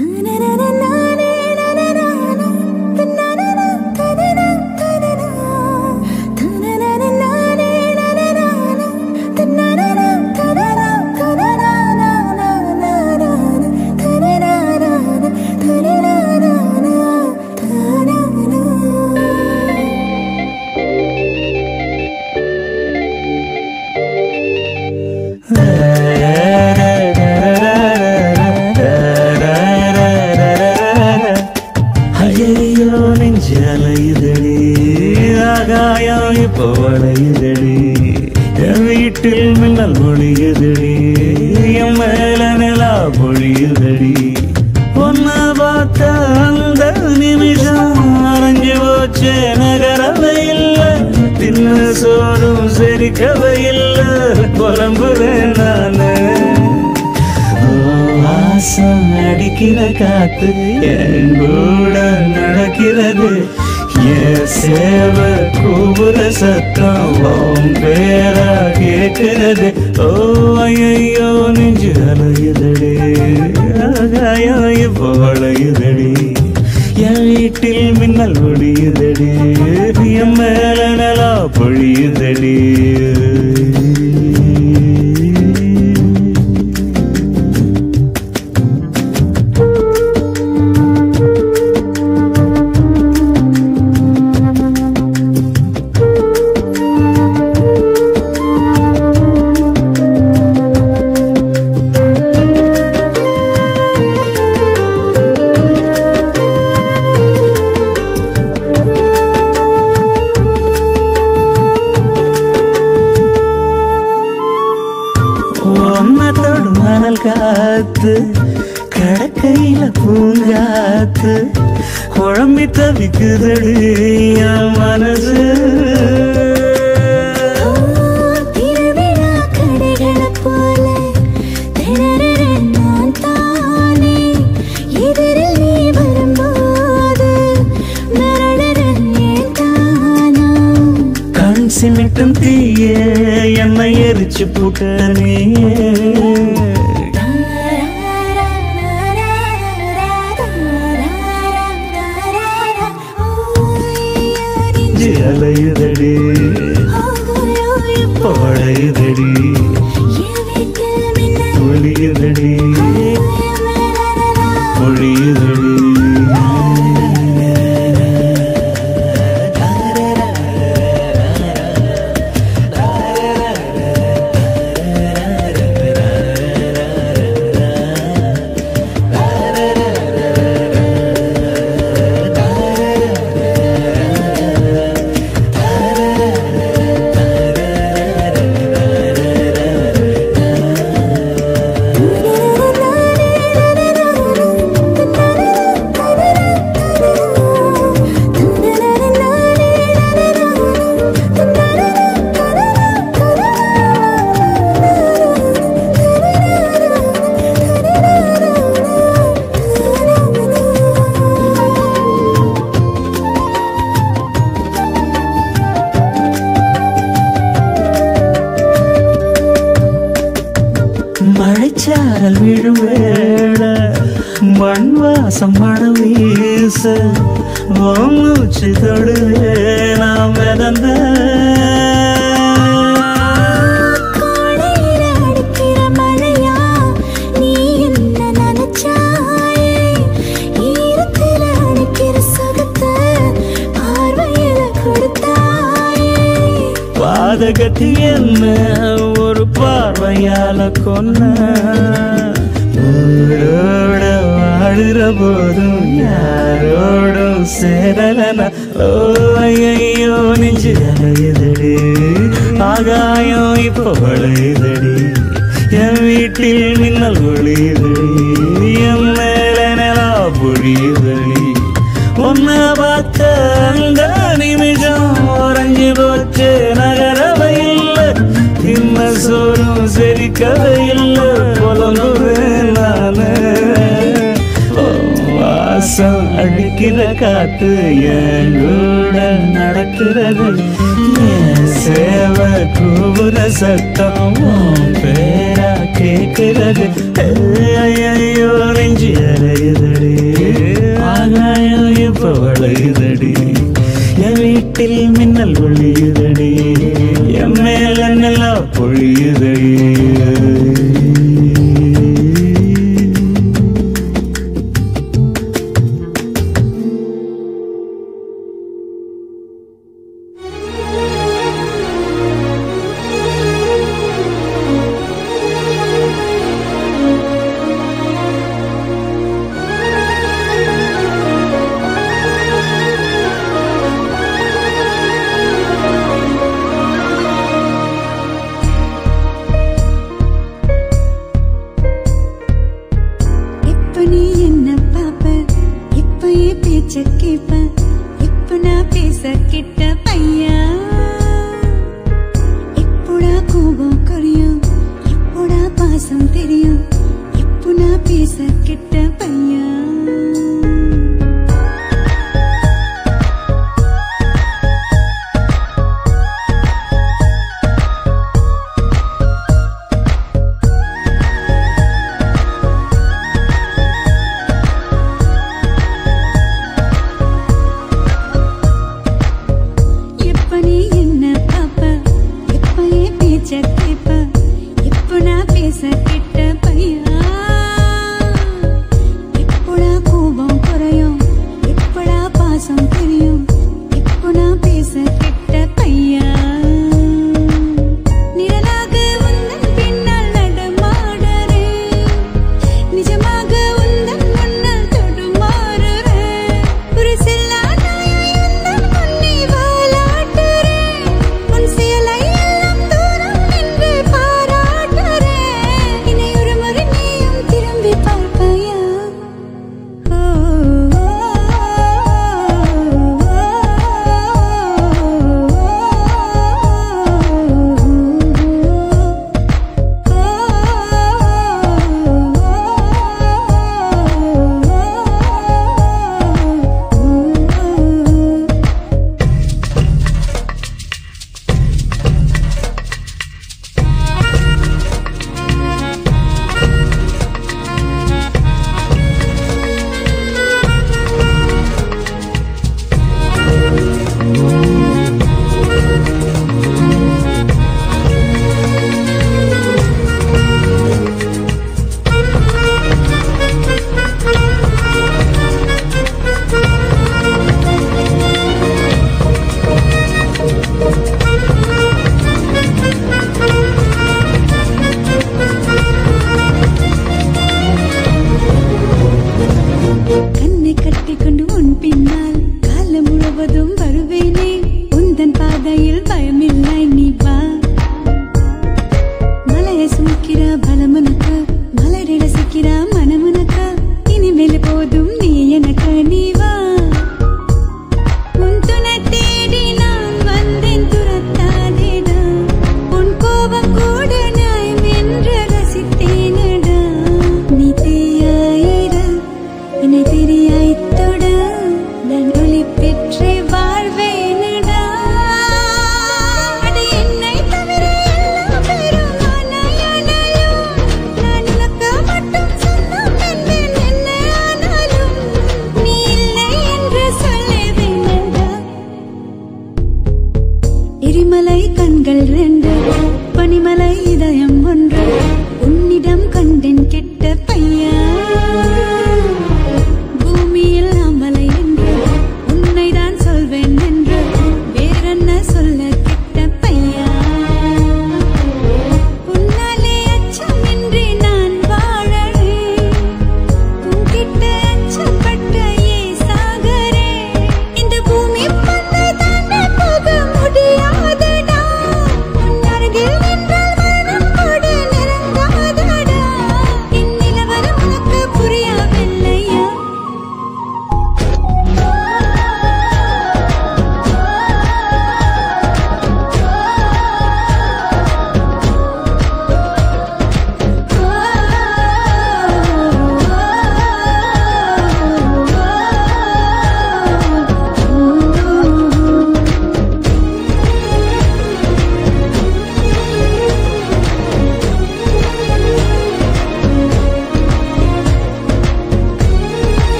ஐயையோ நெஞ்சு அலையுதடி ஆகாயம் இப்போ வளையுதடி என் வீட்டில் மின்னல் ஒளியுதடி என் மேல நிலா பொழியுதடி ஒன்ன பார்த்த அந்த நிமிஷம் அரைஞ்சு போச்சே நகரவை இல்லை தின்ன சோறும் செரிக்கவை இல்லை புலம்புறேன் நானு வாசம் அடிக்கிற காத்து என் கூட நடக்கிறது என் சேவ கூபுர சத்தம் உன் பேரா கேட்கிறது ஓ ஐயோ நெஞ்சு அலையுதடி ஆகாயம் இப்போ வளையுதடி என் வீட்டில் மின்னல் ஒடியுதடி என் மேல நலா பொழியுதடி ஒன்னத்தோடு மணல் காத்து கடக்கையில பூங்காத்து குழம்பி தவிக்குதடி என் மனசு திருவிழா கடைகளைப் போல திணறுற நான் தானே. எதிரில் நீ வரும்போது மிரளுறேன் ஏன் தானா? கண் சிமிட்டும் தீய என்னை எரிச்சு போட்ட நீயே நெஞ்சு அலையுதடி பழையுதடி ஒளியுதடி ஒளியுதடி மழைச்சாரல் விழும் வேள மண் வாசம் மழை வீச உன் மூச்சு தொடுவே நாம் மிதந்த காலையில அடிக்கிற மழையா நீ என்ன நினைச்சாயே ஈரத்துல அடிக்கிற சுகத்தை பார்வையில கொடுத்தாயே பாதகத்தி என்ன ஒரு பார்வையால கொன்ன ஊரோட வாழுற போதும் யாரோடும் சேரலன ஓ ஐயோ நெஞ்சு அலையுதடி ஆகாயம் இப்போ வளையுதடி என் வீட்டில் மின்னல் ஒளியுதடி என் மேல நிலா பொழியுதடி உன்னை பார்த்த அந்த நிமிஷம் உறைஞ்சு போச்சு நகரவை இல்லை இன்ன சோறும் செரிக்கவை இல்லை புலங்குறேன் நானு ஓ, வாசம் அடிக்கிற காத்து என் கூட நடக்கிறது என் சேவை கூவுற சத்தம் உன் பேரா கேட்கிறது ஐயோ நெஞ்சு அறையுது கண்ணில் மின்னல் ஒளியுதடி என் மேல நல்லா பொழியுதடி இப்ப நீ என்ன பாப்ப இப்ப என் பேச்ச கேப்ப இப்ப நான் பேச கிட்ட பையா இப்போடா கோபம் குறையும் இப்போடா பாசம் தெரியும் இப்போ நான் பேச கிட்ட பையா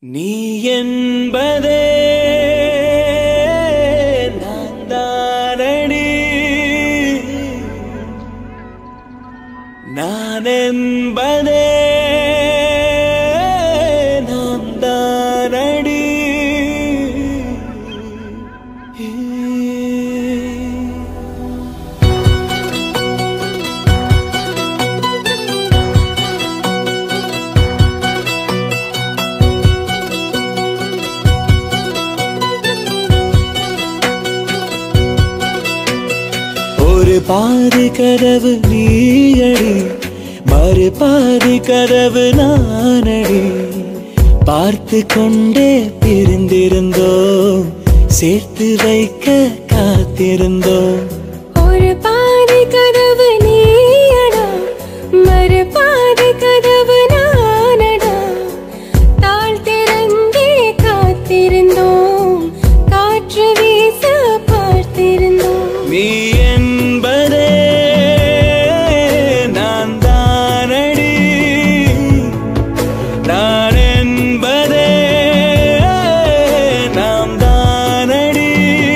நீ என்பதே நான் தானடி நான் என்பதே நான் தானடி ஒரு பாதி கதவு நீயடி மறு பாதி கதவு நானடி பார்த்து கொண்டே பிரிந்திருந்தோம் சேர்த்து வைக்க காத்திருந்தோம் ஒரு பாதி கதவு நீயடா மறு பாதி கதவு நானடா தாழ் திறந்தே காத்திருந்தோம் காற்று வீச பார்த்திருந்தோம் நீ என்பதே நான் தானடி நான் என்பதே நாம் தானடி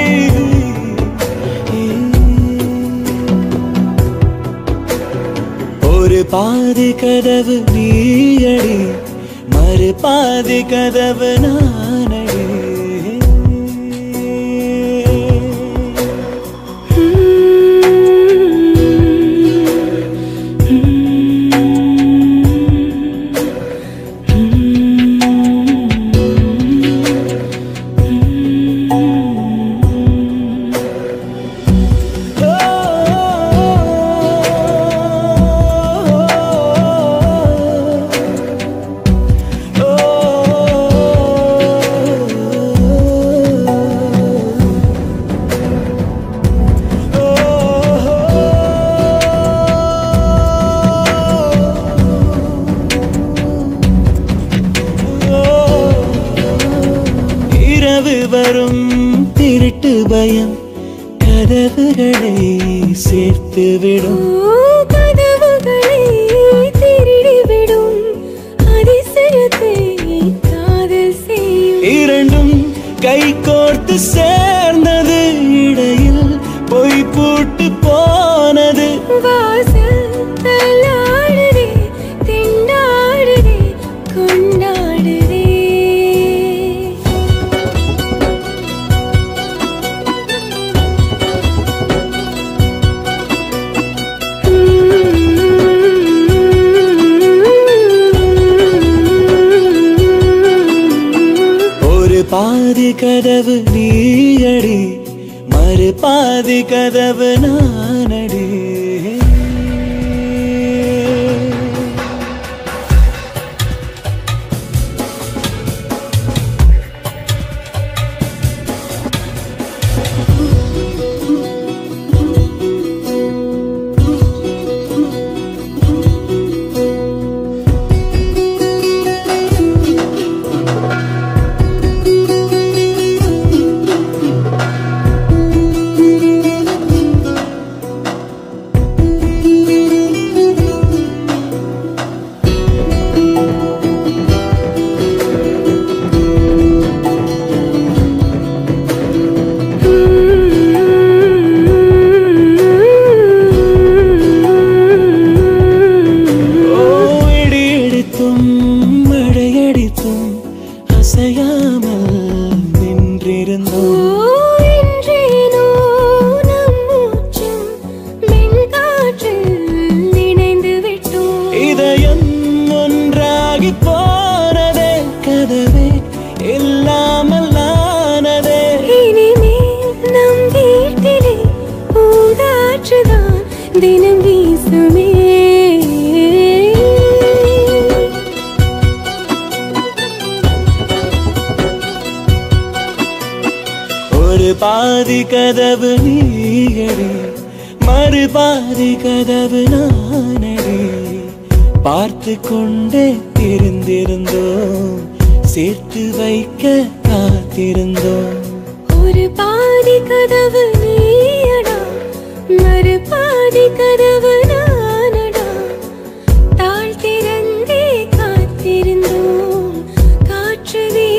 ஒரு பாதி கதவு நீயடி மறு பாதி கதவு நானடி இரவு வரும் திருட்டு பயம் கதவுகளை சேர்த்து விடும் ஓ, கதவுகளை திருடிவிடும் அதிசயத்தை காதல் செய்யும் இரண்டும் கை கோர்த்து சேர்ந்தது இடையில் பொய் பூட்டு போனது வாசல் தள்ளாடுதே திண்டாடுதே கொண்டாடுதே ஒரு பாதி கதவு நீயடி மறு பாதி கதவு நானடி ஓ இடி இடித்தும் மழையடித்தும் அசையாமல் நின்றிருந்தோம் ஓ, என்றேனோ நம் மூச்சும் மென்காற்றில் இணைந்து விட்டோம். இதயம் ஒன்றாகி போனதே கதவே இல்லாமல் ஆனதே இனிமேல் நம் வீட்டிலே பூங்காற்றுதான் தினம் வீசுமே ஒரு பாதி கதவு நீயடி மறு பாதி கதவு நானடி பார்த்து கொண்டே இருந்திருந்தோம் சேர்த்து வைக்க காத்திருந்தோம் ஒரு பாதி கதவு நீயடா மறு பாதி கதவு நானடா தாழ் திறந்தே காத்திருந்தோம் காற்று வீச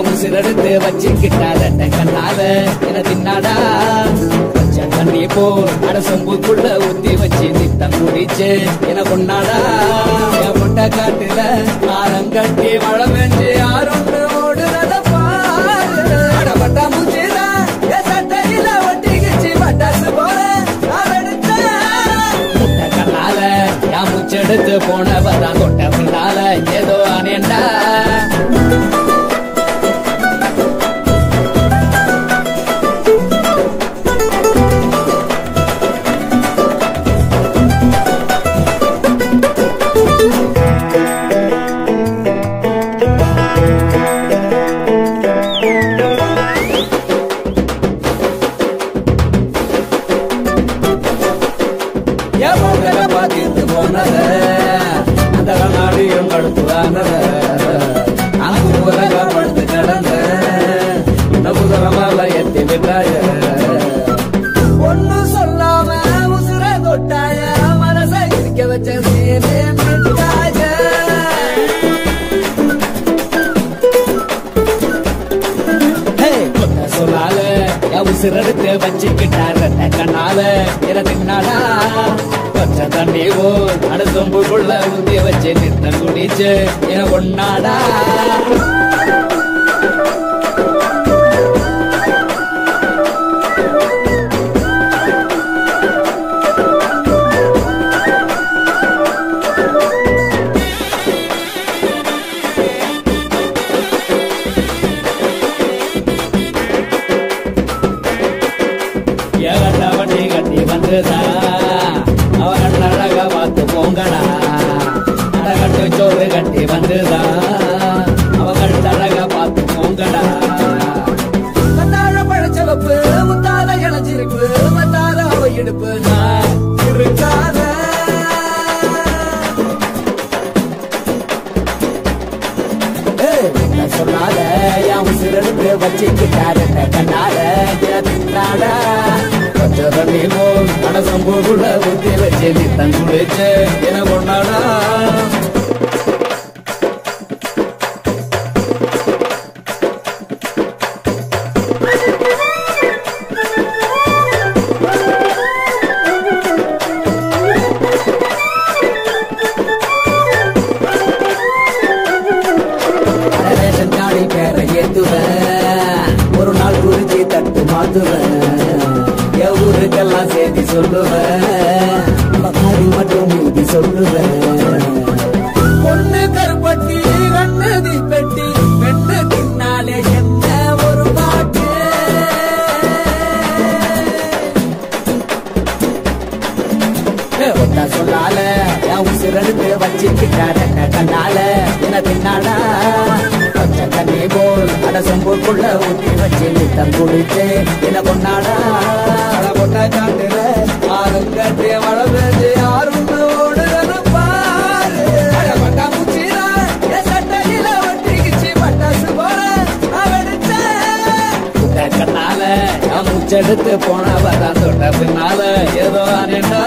என் உசிரெடுத்து வச்சுக்கிட்டார கண்ணால என தின்னாடா பச்சை தண்ணி போ அட சொம்புக்குள்ள ஊத்தி வச்சு நித்தம் குடிச்சு என கொண்டாடா என் முட்டை காட்டுல ஆரம் கட்டி மழை பெஞ்சு யாருண்டு ஓடுறத பாரு அட பட்டா மூச்சுதா என் சட்டையில ஒட்டிக்கிச்சு பட்டாசு போல நான் வெடிச்சேன். முட்டை கண்ணால என் முச்செடுத்து போனவதான் தொட்ட பின்னால ஏதோ அனேண்டா என் முகத்தை பார்த்துட்டு போனத அந்த கண்ணாடியும் கடுப்புதானத அங்கு உலக படுத்து கிடந்த இந்த குதிரமால எத்தி விட்டாய ஒண்ணு சொல்லாம உசுர தொட்டாய மனசை இருக்க வச்ச சீனே மிட்டாய கொட்ட சொல்லால என் உசிரெடுத்து வச்சுக்கிட்டார கண்ணால இறந்துனாடா பச்சை தண்ணி ஓ அடுத்தொம்புக்குள்ள ஊத்தி வச்சு நித்தம் குடிச்சு என ஒன்னாடா ஏகட்ட வண்டி கட்டி வந்துதா அவ கண்ண அழக பார்த்து போங்கடா அடகட்டு சோறு கட்டி வந்துதா அவ கண்ண அழக பார்த்து போங்கடா கண்ணாழ பழச்சவப்பு முத்தால இணைஞ்சிருக்கு மத்தால அவ இடுப்பு நான் இருக்காத சொன்னால என் உசிரெடுத்து வச்சுக்கிட்டாரு கண்ணால தின்னாட கொஞ்சம் தண்ணி போல் மனசம்பூக்குள்ள ஊத்தி வச்சு நீ தன் குடிச்சு என கொண்டாடா ரேஷன் கார்டில் பேரை ஏத்துவேன் ஒரு நாள் குறிச்சி தட்டு மாத்துவேன் என் ஊருக்கெல்லாம் சேர்த்து சொல்லுவேன் மகாடி மட்டும் மீதி சொல்லுவேன் பொண்ணு கருப்பட்டி கண்ணு தீப்பெட்டி பெண்ணு தின்னாலே என்ன ஒரு பாட்டு ஒட்டா சொல்லால என் உசிரெடுத்து வச்சுக்கிட்டார கண்ணால என்ன தின்னாடா பச்சை தண்ணி போல் அட சொம்புக்குள்ள ஊத்தி வச்சு நித்தம் குடிச்சு என்ன கொண்டாடா அட கொண்டா காட்டுல ஆறும் கட்டி மழை பெஞ்சு யாரும் ஓடுறது பாரு அட பட்டா பூச்சிடா என் சட்டையில ஒட்டிக்கிச்சு பட்டாசு போல நான் வெடிச்சேன். முட்டை கண்ணால என் முச்செடுத்து போனவதான் தொட்ட பின்னால ஏதோ அனேண்டா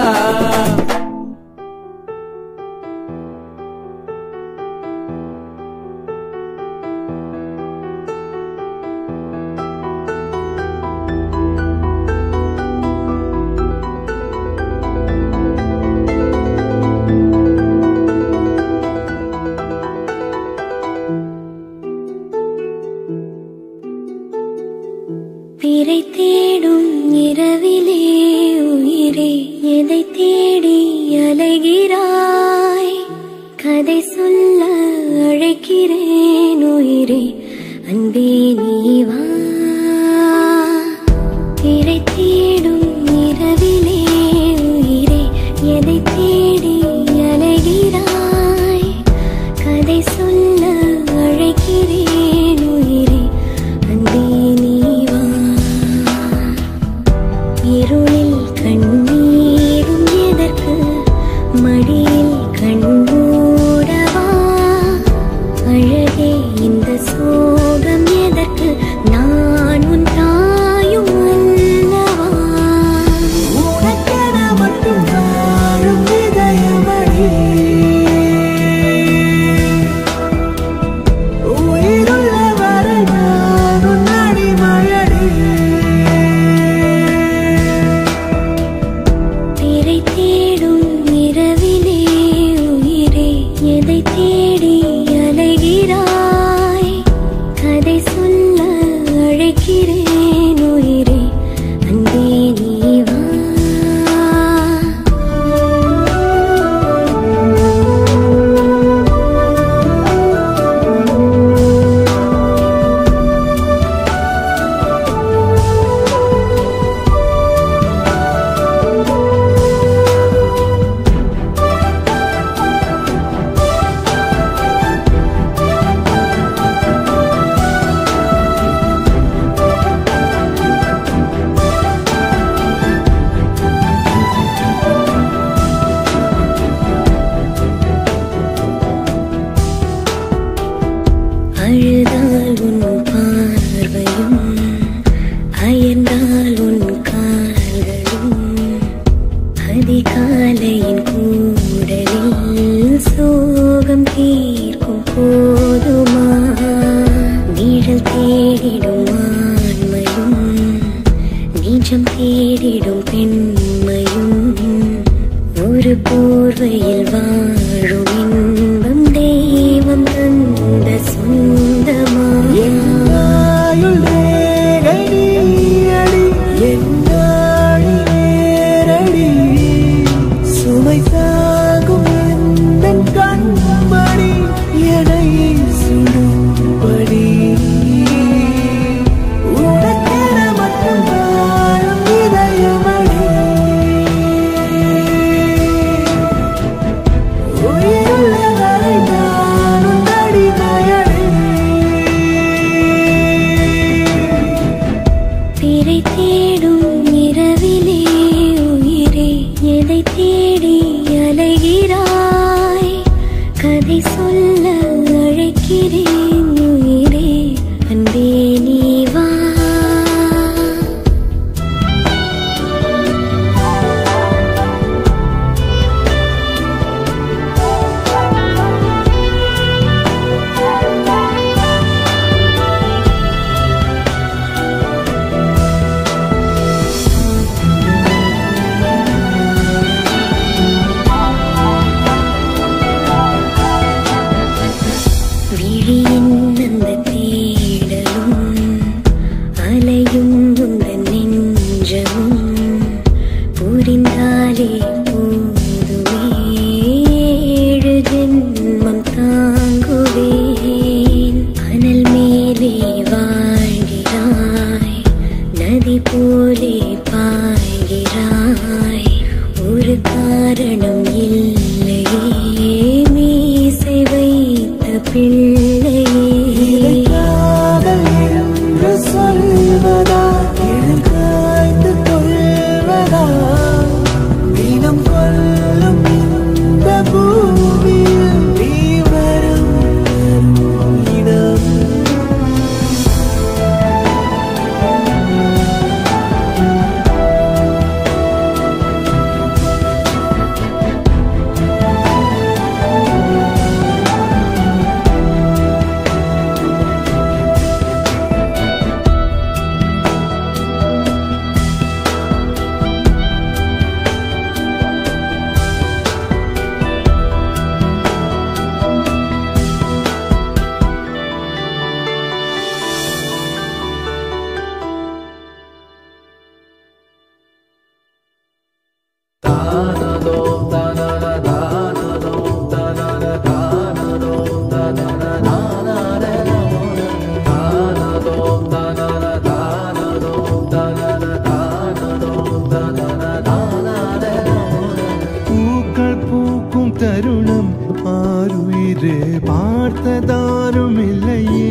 பிறை தேடும் இரவிலே உயிரே எதை தேடி அலைகிறாய் கதை சொல்ல அழைக்கிறேன் உயிரே அன்பே நீ வா பிறை தேடும் இரவிலே உயிரே எதை தேடி அலைகிறாய் கதை சொல்ல அழைக்கிறேன் உயிரே அன்பே நீ வா இருளில் கண்ணீரும் எதற்கு மடியில் கண்மூடவா அழகே இந்த சோ அதிகாலையின் கூடலில் சோகம் தீர்க்கும் போதுமா நிழல் தேடிடும் ஆண்மையும் நிஜம் தேடிடும் பெண்மையும் ஒரு போர்வையில் வாழும் இன்பம் தெய்வம் தந்த சொந்தமா என்னாயுள் நேரடி அடி என்னாழி நேரடி சுமை தாங்கும் எந்தன் கண்மணி எனை சுடும்படி உனக்கென மட்டும் வாழும் இதயமடி உயிருள்ள வரை நான் உன் அடிமையடி பிறை தேடும் இரவிலே உயிரே எதை தேடி அலைகிறாய் கதை சொல்ல அழைக்கிறேன் உயிரே அன்பே நீ வா விழியின் அந்த தேடலும் அலையும் உந்தன் நெஞ்சமும் புரிந்தாலே போதுமே ஏழு ஜென்மம் தாங்குவேன் அனல் மேலே வாழ்கிறாய் நதி போலே பாய்கிறாய் ஒரு காரணம் இல்லையே மீசை வைத்த பிள்ளையே காதல் என்று சொல்வதா எழுகாய்ந்து கொள்வதா தினம் கொல்லும் இந்த பூமியில் நீ வரும் இடம் பூக்கள் பூக்கும் தருணம் ஆறுயிரே பார்த்ததாரும் இல்லையே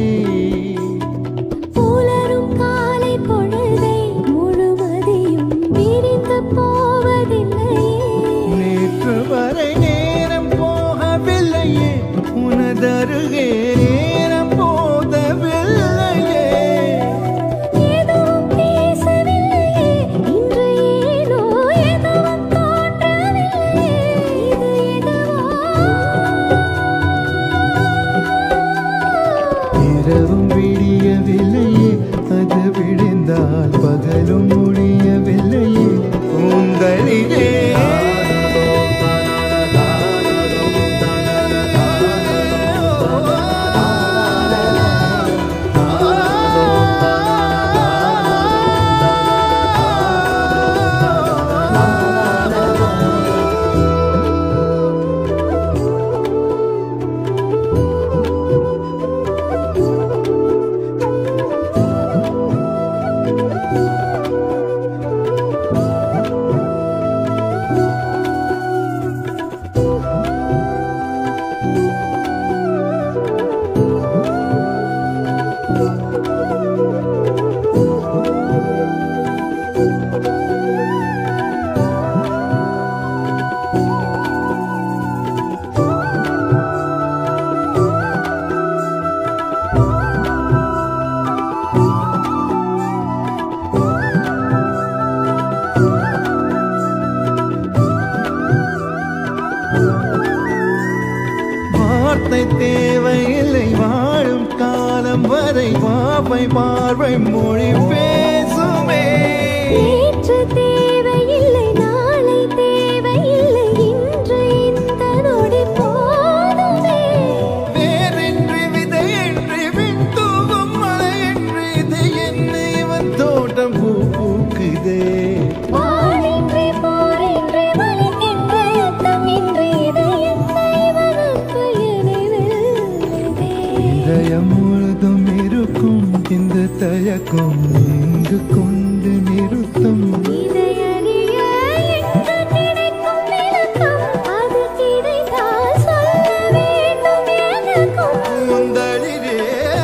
புலரும் காலை பொழுதை முழுவதையும் விரிந்து போவதில்லையே நேற்று வரை நேரம் போகவில்லையே உனதருகே நேரம் போதவில்லையே எதுவும் பேசவில்லையே இன்று ஏனோ எதுவும் தோன்றவில்லையே இது எதுவோ வார்த்தை தேவையில்லை வாழும் காலம் வரை பாவை பார்வை மொழி பேசுமே நேற்று தேவையில்லை நாளை தேவையில்லை இன்று இந்த நொடி போதுமே வேறின்றி விதையின்றி விண்தூவும் மழையின்றி இது என்ன இவன் தோட்டம் பூ பூக்குதே வாழின்றி போரின்றி வலிக்கின்ற யுத்தமின்றி இது என்ன இவனுக்கு என்னை வெல்லுதே இதயம் முழுதும் இருக்கும் இந்த தயக்கம் இங்கு கொண்டு நிறுத்தும் இதையறிய எங்கு கிடைக்கும் விளக்கம் அது கிடைத்தால் சொல்ல வேண்டும் எனக்கும் முந்தளிரே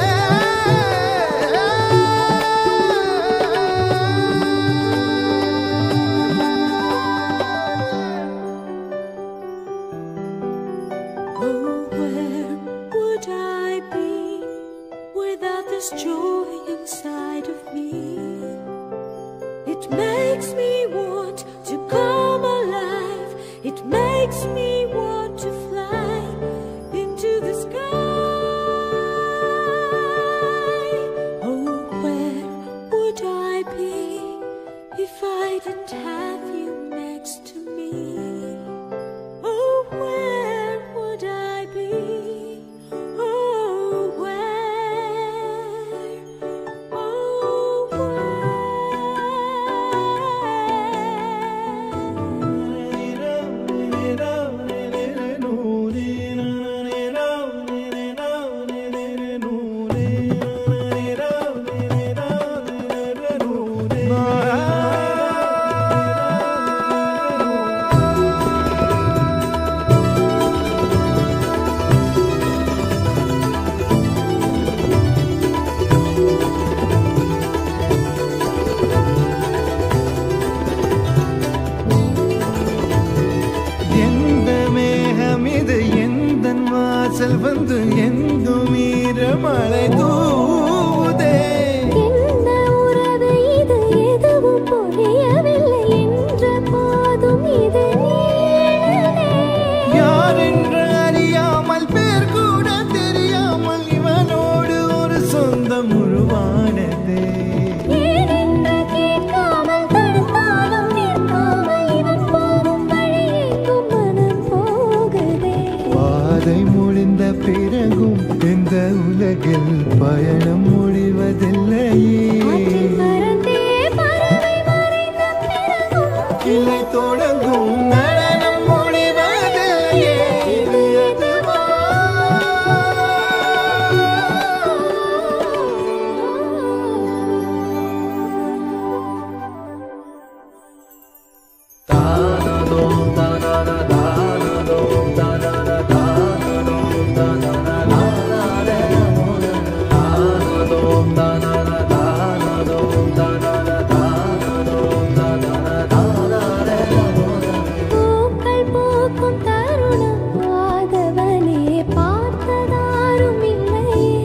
Oh, where would I be without this joy inside of me? It makes me want to come alive. It makes me want to fly into the sky. Oh, where would I be if I didn't have you next to me? Oh, where would I be? Oh, where? Oh, எந்த மேகம் இது எந்த வாசல் வந்து எங்கும் ஈரமழை தூதே என்ன உறவு இது எதுவும் புரியவில்லை என்ற போதும் இது நீளமே யார் என்று அறியாமல் பேர் கூட தெரியாமல் இவனோடு ஒரு சொந்தம் உருவானதே ஏனென்று கேட்காமல் தடுத்தாலும் நிற்காமல் இவன் போகும் வழியெங்கும் மனம் போகுதே பாதை முடிந்த பிறகும் இந்த உலகில் பயணம் முடிவதில்லையே அதில் பறந்தே பறவை மறைந்த பிறகும் கிளை தொடங்கும் நடனம் முடிவதில்லையே இது எதுவா பூக்கள் பூக்கும் தருணம் ஆதவனே பார்த்ததாரும் இல்லையே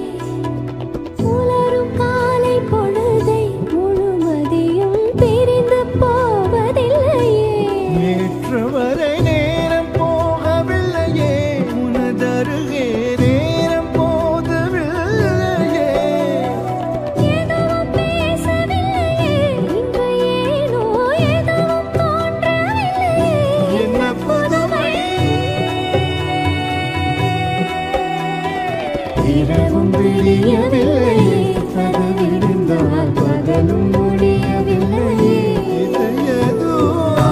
உலரும் காலை பொழுதை முழுமதியும் பிரிந்து போவதில்லையே நேற்று வரை நேரம் போகவில்லையே உனதருகே நேரம் போதவில்லையே எதுவும் பேசவில்லையே இன்று ஏனோ எதுவும் தோன்றவில்லையே என்ன புதுமை இரவும் விடியவில்லையே அது விடிந்தால் பகலும் முடியவில்லையே இது எதுவா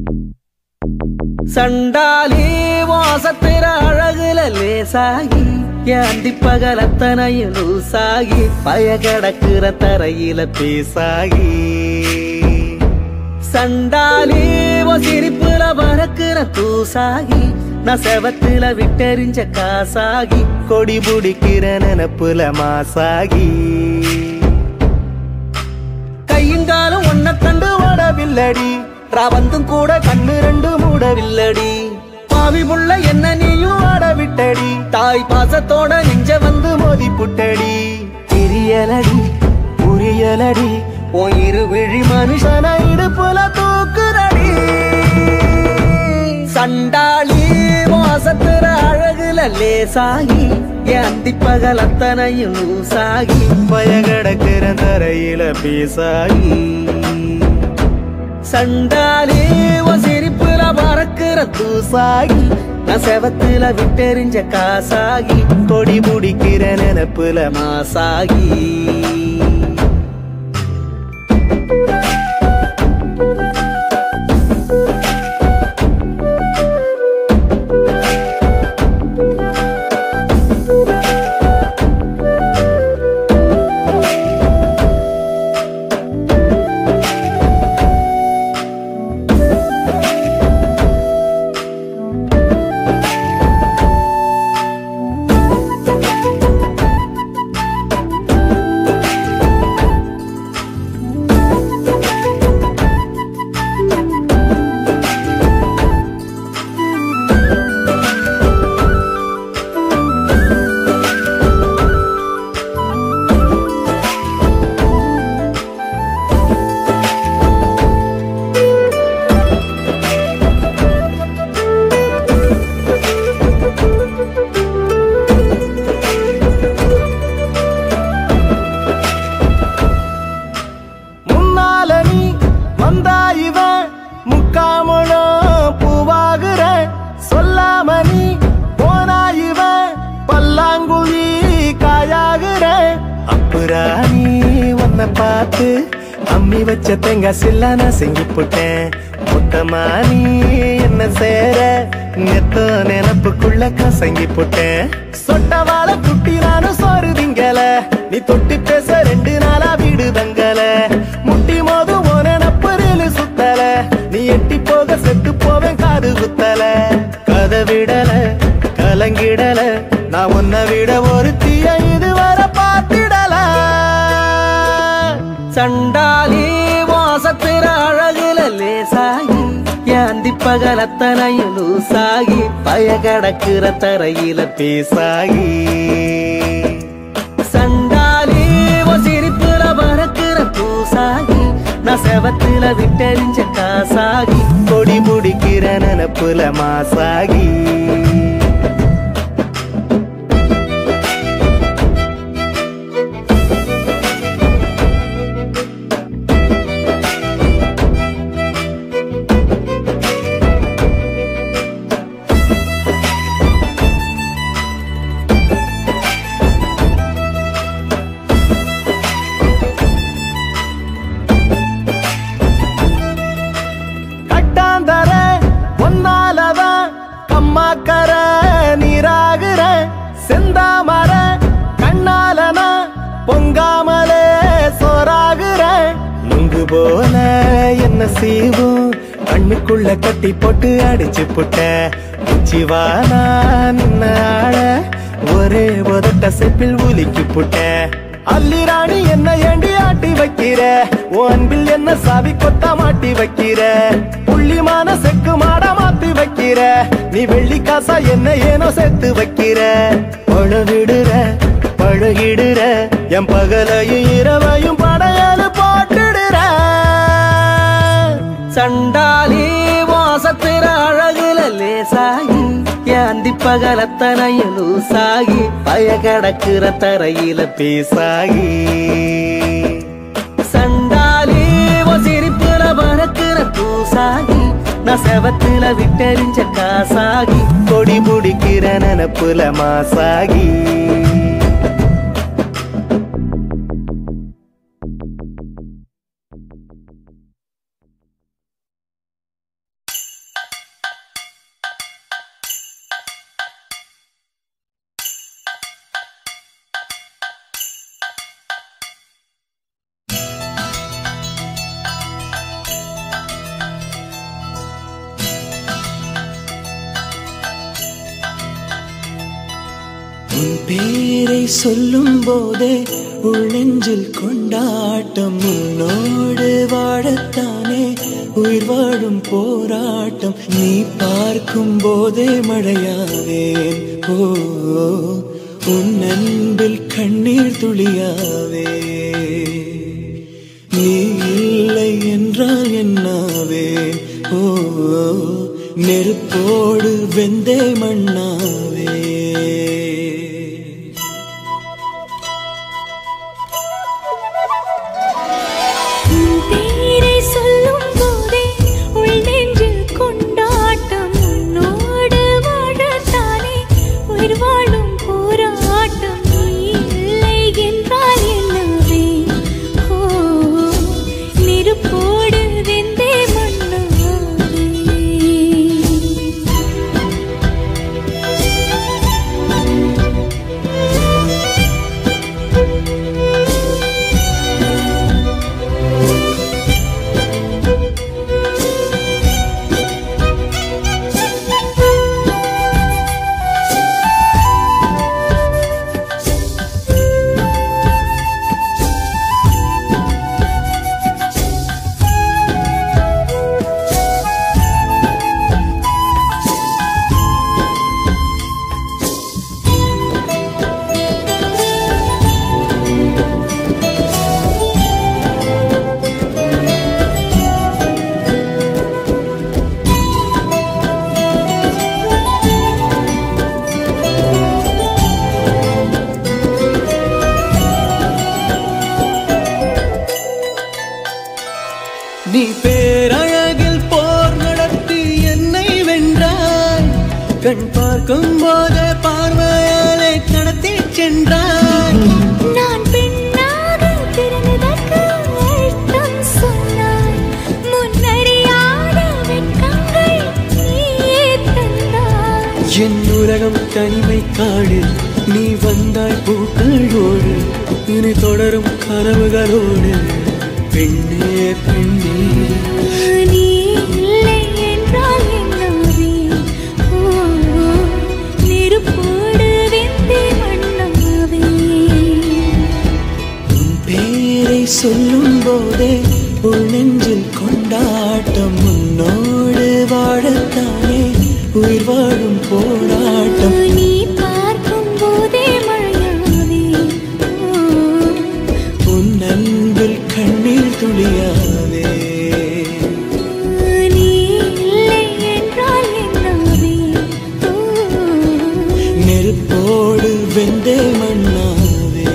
சண்டாலி வாசத்திர அழகுல லேசாகி என் அந்திப்பகல் அத்தனையும் லூசாகி பய கிடக்குற தரையில பேசாகி சண்டாலி ஓ சிரிப்புல பறக்குற தூசாகி நான் செவத்துல விட்டெறிஞ்ச காசாகி கொடி பிடிக்கிற நினப்புல மாசாகி கையுங்காலம் ஒன்ன கண்டு ஓடவில்லடி ராவந்தும் கூட கண்ணு ரெண்டு மூடவில்லடி பாவி புள்ள என்ன நீயும் ஆட விட்டடி தாய் பாசத்தோட நெஞ்ச வந்து மோதி புட்டடி தெரியலடி புரியலடி உன் இரு விழி மனுஷன இடுப்புல தூக்குறடி சண்டாளி மோசத்துற அழகுல லேசாகி என் அந்திப்பகல் அத்தனையும் லூசாகி பய கிடக்கிற தரையில பேசாகி சண்டாளி உன் சிரிப்புல பறக்கிற தூசாகி நான் செவத்துல விட்டெறிஞ்ச காசாகி கொடி முடிக்கிற நினப்புல மாசாகி முன்னால நீ வந்தா இவன் முக்காமலும் பூவாகுற சொல்லாம நீ போனா இவன் பல்லாங்குழி காயாகுற அப்புறா நீ உன்னை பார்த்து அம்மி வச்ச தேங்காய் சில்லா நான் செஞ்சு போட்டேன் மொத்தமா நீ என்ன சேர நெத்த நினப்புக்குள்ள கசங்கி போட்டேன் சொட்ட வாழை குட்டி நானும் சோறு திங்கல நீ தொட்டு பேச ரெண்டு நாளா வீடு தங்கல முட்டி மோது ஓன நப்பரில் சுத்தல நீ எட்டி போக செத்து போவேன் காது குத்தல கதை விடல கலங்கிடல நான் உன்னை விட ஒரு தீய இதுவரை பார்த்திடல சண்டாலி வாசத்திர அழகுல லேசாகி ஏந்தி பகலத்தனையும் லூசாகி பய கடக்குற தரையில பேசாகி சண்டாலி உன் சிரிப்புல பறக்குற பூசாகி நான் செவத்துல விட்டெறிஞ்ச காசாகி கொடி முடிக்கிற நினப்புல மாசாகி கட்டாந்தர ஒன்னாலதான் கம்மாக்கர நீராகுற செந்தாமர கண்ணாலனா பொங்காமலே சோறாகுற நுங்கு போல என்ன செய்வோம் கண்ணுக்குள்ள கட்டி போட்டு அடிச்சு புட்ட உச்சிவானா நின்ன ஆள ஒரே உதட்ட செப்பில் உலுக்கி புட்ட அல்லி ராணி என்ன ஏண்டி ஆட்டி வைக்கிற உன் அன்பில் என்ன சாவி கொத்தா மாட்டி வைக்கிற புள்ளிமான செக்கு மாட மாத்தி வைக்கிற நீ வெள்ளி காசா என்ன ஏனோ சேர்த்து வைக்கிற பழ விடுற பழகிடுற என் பகலையும் இரவையும் படையலு போட்டுடுற சண்டாலி வாசத்திர அழகுல லேசாகி ஏந்தி பகலத்தனையும் லூசாகி பய கடக்குற தரையில பேசாகி சண்டாலி உன் சிரிப்புல பறக்குற பூசாகி நான் செவத்துல விட்டெறிஞ்ச காசாகி கொடி பிடிக்கிற நினப்புல மாசாகி பேரை சொல்லும் போதே உள்ளெஞ்சில் கொண்டாட்டம் உன்னோடு வாழத்தானே உயிர் வாழும் போராட்டம் நீ பார்க்கும் போதே மழையாவேன் ஓ உன் அன்பில் கண்ணீர் துளியாவே நீ இல்லை என்றால் என்னாவே ஓ நெருப்போடு வெந்தே மண்ணாவே உன் பேரை சொல்லும் போதே உள் நெஞ்சில் கொண்டாட்டம் உன்னோடு வாழத்தானே உயிர் வாழும் போராட்டம் நீ இல்லை என்றால் என்னவே ஓ நெருப்போடு வெந்தே மண்ணாவே நீ பேரழகில் போர் நடத்தி என்னை வென்றாய் கண் பார்க்கும் போதே பார்வையாலே கடத்தி சென்றாய் நான் பெண்ணாக பிறந்ததற்கு அர்த்தம் சொன்னாய் முன்னறியாத வெட்கங்கள் நீயே தந்தாய் என் உலகம் தனிமை காடு நீ வந்தாய் பூக்களோடு இனி தொடரும் கனவுகளோடு பெண்ணே பெண்ணே நீ இல்லை என்றால் என்னவே ஓ நெருப்போடு வெந்தே மண்ணாவே உன் பேரை சொல்லும் போதே உள் நெஞ்சில் கொண்டாட்டம் உன்னோடு வாழத்தானே உயிர் வாழும் போராட்டம் நீ பார்க்கும் போதே மழையாவே ஓ உன் அன்பில் கண்ணீர் துளியாவே நீ இல்லை என்றால் என்னவே ஓ நெருப்போடு வெந்தே மண்ணாவே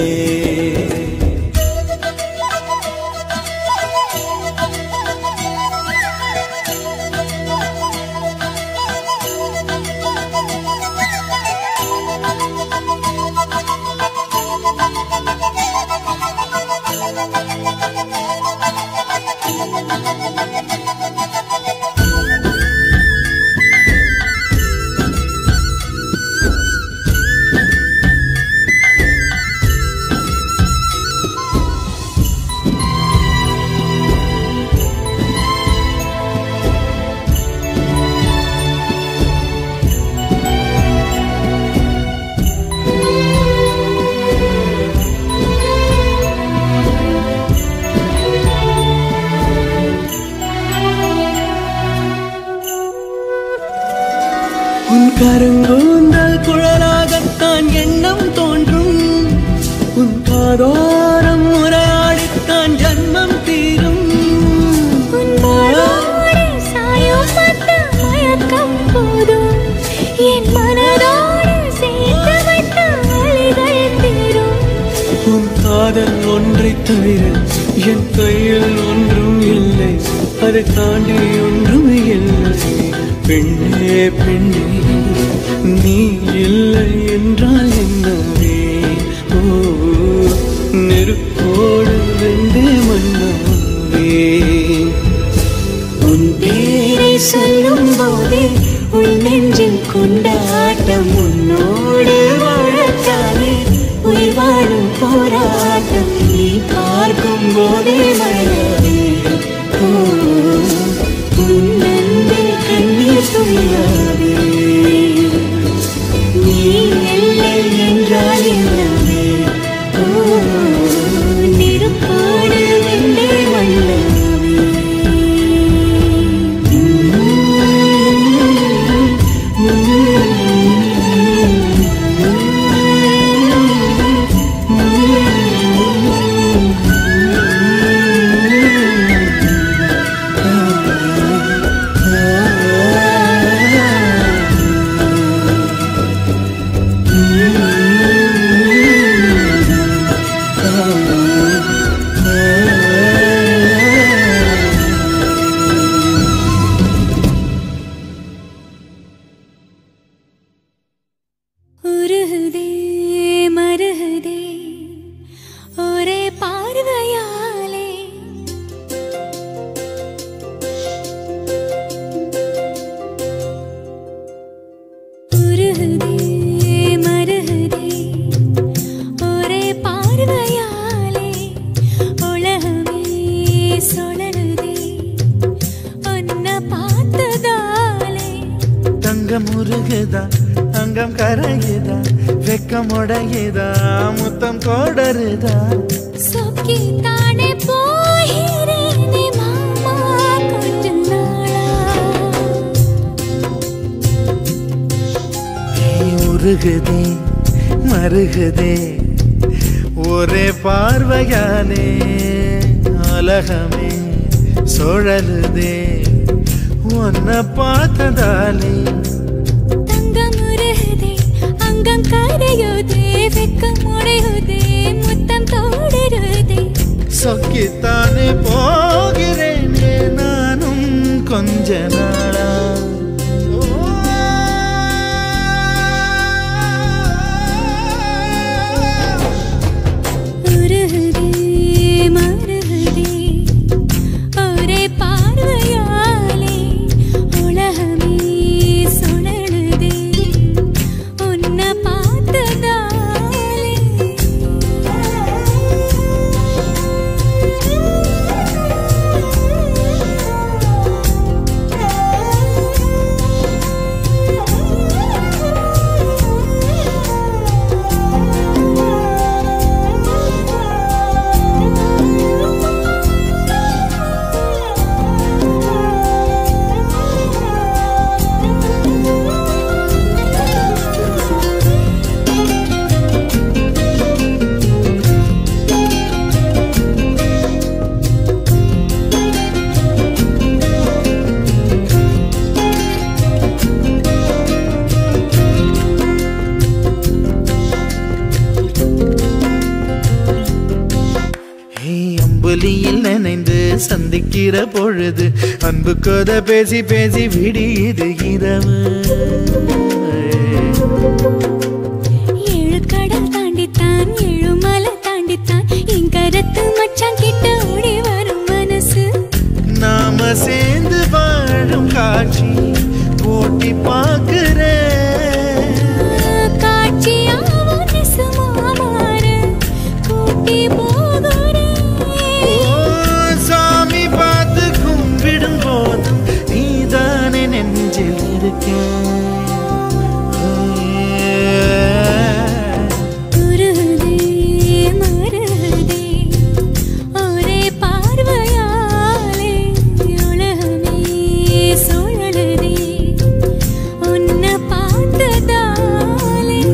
உன் கருங்கூந்தல் குழலாகத்தான் எண்ணம் தோன்றும் உன் காதோரம் உரையாடித்தான் ஜன்மம் தீரும் உன் மாறோடு சாயும் பட்டு மயக்கம் போதும் என் மனதோடு சேர்த்து வைத்த வழிகள் தீரும் உன் காதல் ஒன்றை தவிர என் கையில் ஒன்றும் இல்லை அதை தாண்டி ஒன்றும் இல்லை பெண்ணே பெண்ணே நீ இல்லை என்றால் என்னவே ஓ நெருப்போடு வெந்தே மண்ணாவே உன் பேரை சொல்லும் போதே உள் நெஞ்சில் கொண்டாட்டம் உன்னோடு வாழத்தானே உயிர் வாழும் போராட்டம் நீ பார்க்கும் போதே மழையாவே ஓ உன் அன்பில் கண்ணீர் துளியாவே நீ இல்லை என்ற உடையுதா முத்தம் தொடருதா சொக்கி தானே போகிறேனே மாமா கொஞ்ச நாளா நீ உருகுதே மருகுதே ஒரே பார்வையாலே அலகமே சுழலுதே உன்னை பார்த்ததாலே தங்கம் உருகுதே அங்கம் கரையுதே வெக்கம் உடையுதே முத்தம் தோடுருதே சொக்கித்தானே போகிறேனே நானும் கொஞ்ச நாளா உருகுதே மருகுதே ஒரே பார்வையாலே உலகமே சுழலுதே உன்னை பார்த்ததாலே ஏய், அம்புலியில் நினைந்து சந்திக்கிற பொழுது அன்பு கதை பேசி பேசி விடியுது இரவு ஏழு கடல் தாண்டித்தான் ஏழு மலை தாண்டித்தான் என் கருத்து மச்சான் கிட்ட ஓடி வரும் மனசு நாம சேர்ந்து வாழும் காட்சி ஓட்டி பார்க்கிறேன் காட்சியாவும் நெசமா மாற கூட்டி போகிறேன் ஓ, சாமி பார்த்து கும்பிடும் போதும் நீதானே நெஞ்சில் இருக்க உருகுதே மருகுதே ஒரே பார்வையாலே உலகமே சுழலுதே உன்னை பார்த்ததாலே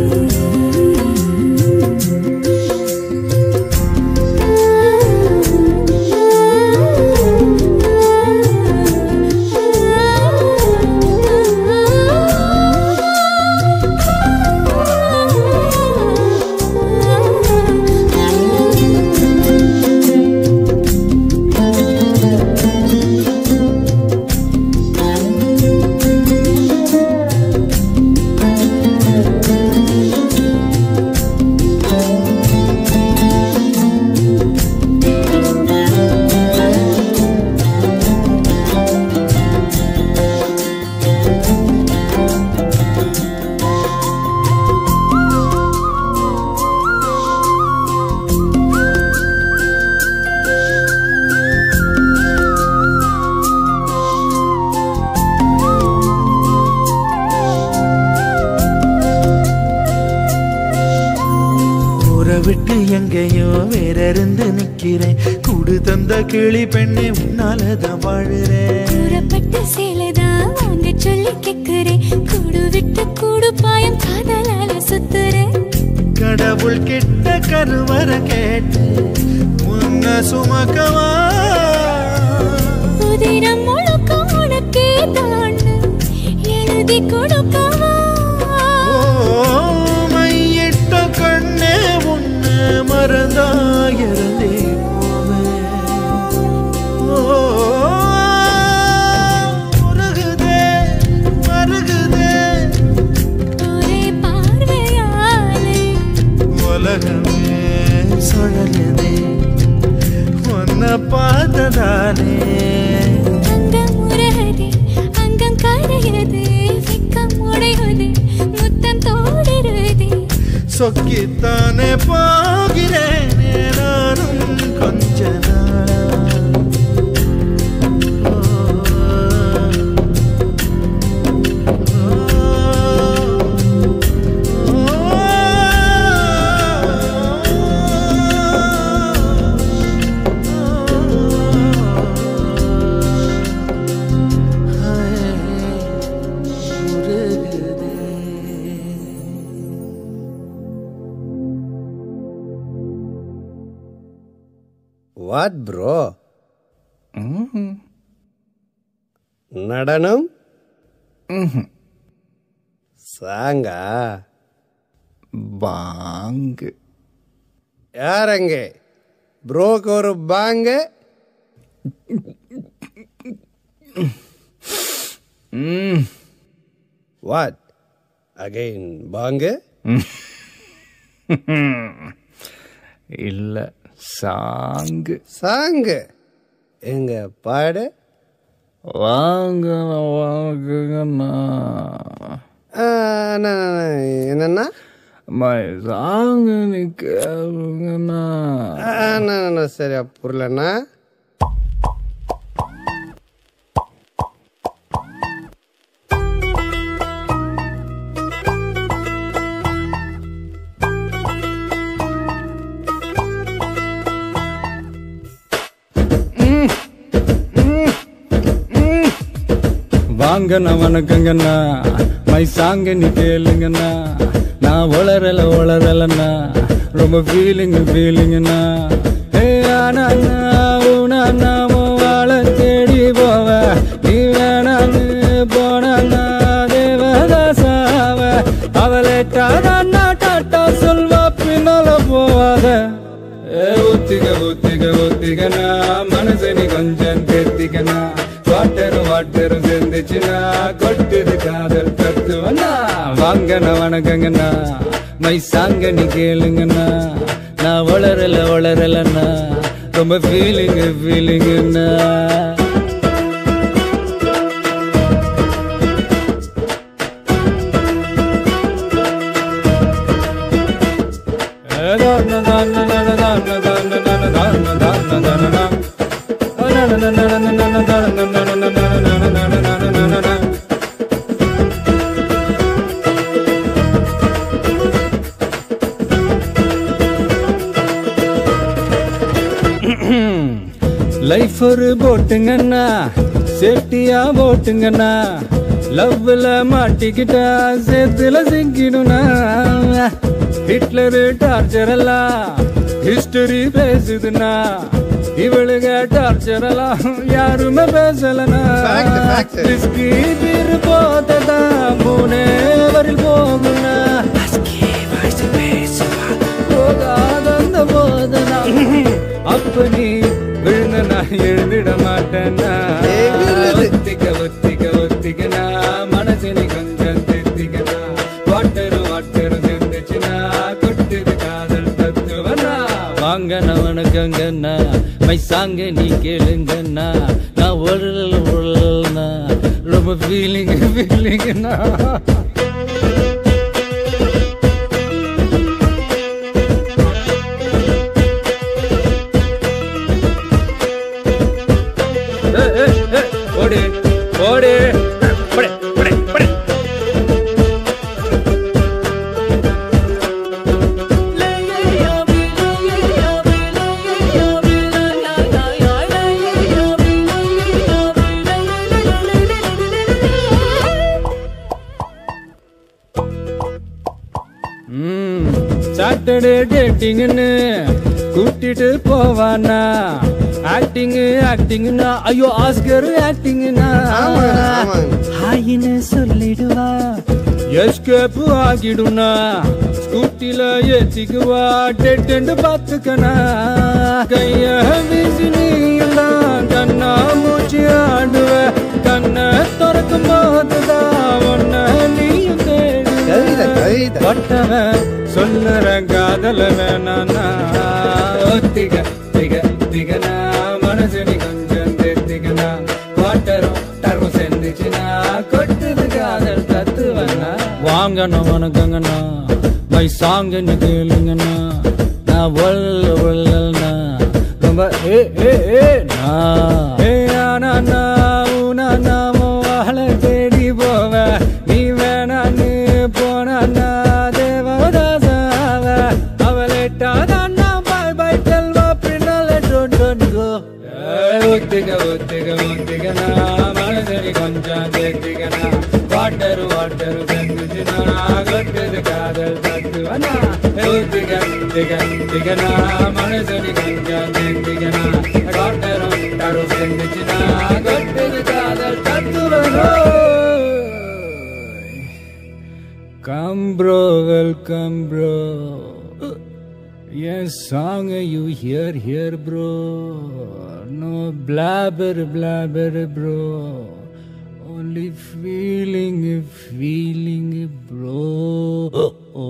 ஊரை விட்டு எங்கேயோ வேற இருந்து நிக்கிறேன் கூடு தந்த கிளி பெண்ணே உன்னாலதான் வாழுறேன் தூரப்பட்ட சேலைதான் வாங்க சொல்லி கேக்குறேன் கூடு விட்டு கூடு பாயம் காதலால சுத்துறேன் கடவுள் கிட்ட கருவற கேட்டு உன்னை சுமக்கவா உதிரம் முழுக்க உனக்கே தான் எழுதி கொடுக்கவா ஓ, மையிட்ட கண்ணே உன்னை மறந்தாயிருந்தே போவேன் ஓ, உருகுதே, மருகுதே, ஒரே பார்வையாலே உலகமே சுழலுதே உன்னை பார்த்ததாலே அங்கம் உருகுதே அங்கம் கரையுது வெக்கம் உடையுது முத்தம் தோடுருதே சொக்கித்தானே போகிறேனே நானும் கொஞ்ச நாளா ஓ, ஓ, ஓ. வாட் ப்ரோ நடனம் சாங்கா பாங்கு யாரங்க ப்ரோக்கு ஒரு பாங்க வாட் அகைன் பாங்க இல்ல சாங்கு சாங்கு எங்க பாடு வாங்க வாங்குங்கண்ணா ஆ, அண்ணா, அண்ணா, என்னண்ணா மை சாங்கு நீ கேளுங்கண்ணா ஆ, அண்ணா, அண்ணா, சரியா புரியலண்ணா வாங்கண்ணா வணக்கங்கண்ணா மை சாங்க நீ கேளுங்கண்ணா நான் வளரல வளரலண்ணா ரொம்ப ஃபீலிங் ஃபீலிங்கண்ணா ஏ ஆனா உனா வாழ தேடி போவ நீ வேணான்னு போனா தேவதாசாவ அவளை டாடா டாட்டா சொல்வா பின்னால போவாத ஏ ஒத்திக ஒத்திக ஒத்திகனா மனசு நீ கொஞ்சம் தேர்த்திக்கனா வாட்டரு வாட்டரு சேர்ந்துச்சுனா கொட்டுது காதல் தத்துவனா வாங்கண்ணா வணக்கங்கண்ணா மை சாங்க நீ கேளுங்கண்ணா நான் வளரல வளரலண்ணா ரொம்ப ஃபீலிங் ஃபீலிங்குண்ணா லைஃப் ஒரு போட்டுங்கண்ணா சேஃப்டியா போட்டுங்கண்ணா லவ்ல மாட்டிக்கிட்டா சேத்துல சிக்கிடுனா ஹிட்லரு டார்ச்சர் எல்லாம் ஹிஸ்டரி பேசுதுன்னா இவளுக டார்ச்சர் எல்லாம் யாருமே பேசலனா Fact, fact. ரிஸ்கி பீர் போததா மூணே வரில் போகுனா போகாதந்த போதனா அப்ப நீ விழுந்த நான் எழுந்திட மாட்டேன்னா எகிறுது. ஒத்திக்க ஒத்திக்க ஒத்திக்கனா மனசு நீ கொஞ்சம் திருத்திக்கனா வாட்டரு வாட்டரு சேர்ந்துச்சுனா கொட்டுது காதல் தத்துவனா வாங்கண்ணா வணக்கங்கண்ணா மை சாங்க நீ கேளுங்கண்ணா நான் உழல் உழல்னா ரொம்ப ஃபீலிங் ஃபீலிங்னா ஓடு ஓடு படே படே படே சாட்டர்டே டேட்டிங்னு கூட்டிட்டு போவானா ஆக்டிங் ஆக்டிங்னா ஐயோ ஆஸ்கர் ஆக்டிங்னா ஆமாங்க, ஆமாங்க. ஹாயின்னு சொல்லிடுவா எஸ்கேப் ஆகிடுனா ஸ்கூட்டில ஏத்திக்குவா டெட்டு பார்த்துக்கனா கைய வீசி நீ எல்லாம் கண்ணா மூச்சு ஆடுவ கண்ணை திறக்கும் போதுதான் ஒன்ன நீயும் கவிதை தேடுவ கவிதை பட்டவன் சொல்லுற காதல வேணானா ஒத்திக திக திகனா மனசு நீ கொஞ்சம் தேத்திக்கனா வாட்டரும் டரும் சேர்ந்துச்சுனா கொட்டுது காதல் தத்துவனா வாங்கண்ணா வணக்கங்கண்ணா மை சாங்க நீ கேளுங்கண்ணா நான் ஒல்ல ஒல்லல்னா ரொம்ப ஏ ஏ ஏ நா ஏ ஆனா நா ஊனா நாமோ வாழ தேடி போவ நீ வேணான்னு போனா தேவதாசாவ அவளேட்டாதான் பாய் பாய் செல்வா பின்னால டோன் டோன் கோ ஒத்திக ஒத்திக ஒத்திகனா மனசரி கொஞ்சம் தேத்திகனா வாட்டரு வாட்டரு செஞ்சுச்சுனா கொட்டுது காதல் தத்துவனா ஒத்திக ஒத்திக திகனா மனசடி கொஞ்சம் திகனா காட்டரும் கரு செஞ்சுச்சுனா கொட்டுது காதல் தத்துவனோ Come bro, welcome bro. Yes, song you hear here, bro. No blabber, blabber, bro. Only feeling, feeling, bro. Oh.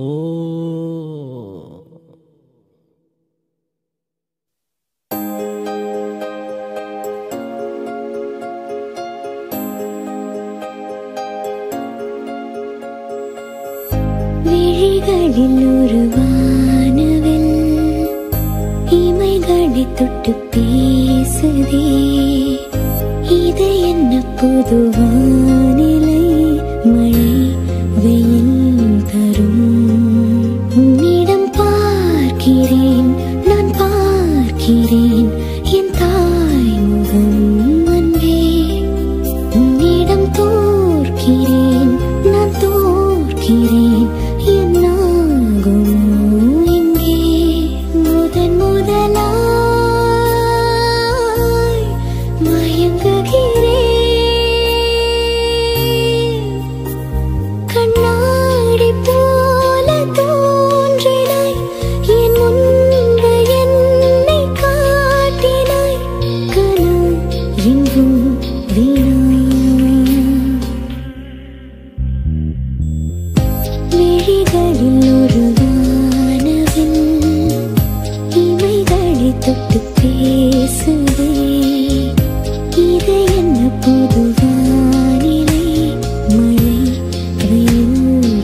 விழிகளில் ஒரு வானவில் இமைகளை தொட்டு பேசுதே இது என்ன புது வானிலை மழை வெயில் தரும் உன்னிடம் பார்க்கிறேன் நான் பார்க்கிறேன் என் தாய் முகம் அன்பே உன்னிடம் தோற்கிறேன் நான் தோற்கிறேன் என்னாகுமோ இங்கே முதன் முதலாய் மயங்குகிறேன் கண்ணாடி போல தோன்றினாய் என் முன்பு என்னை காட்டினாய் கனவு எங்கும் வீணா விழிகளில் ஒரு வானவில் இமைகளை தொட்டு பேசுதே இது என்ன புது வானிலை மழை வெயில்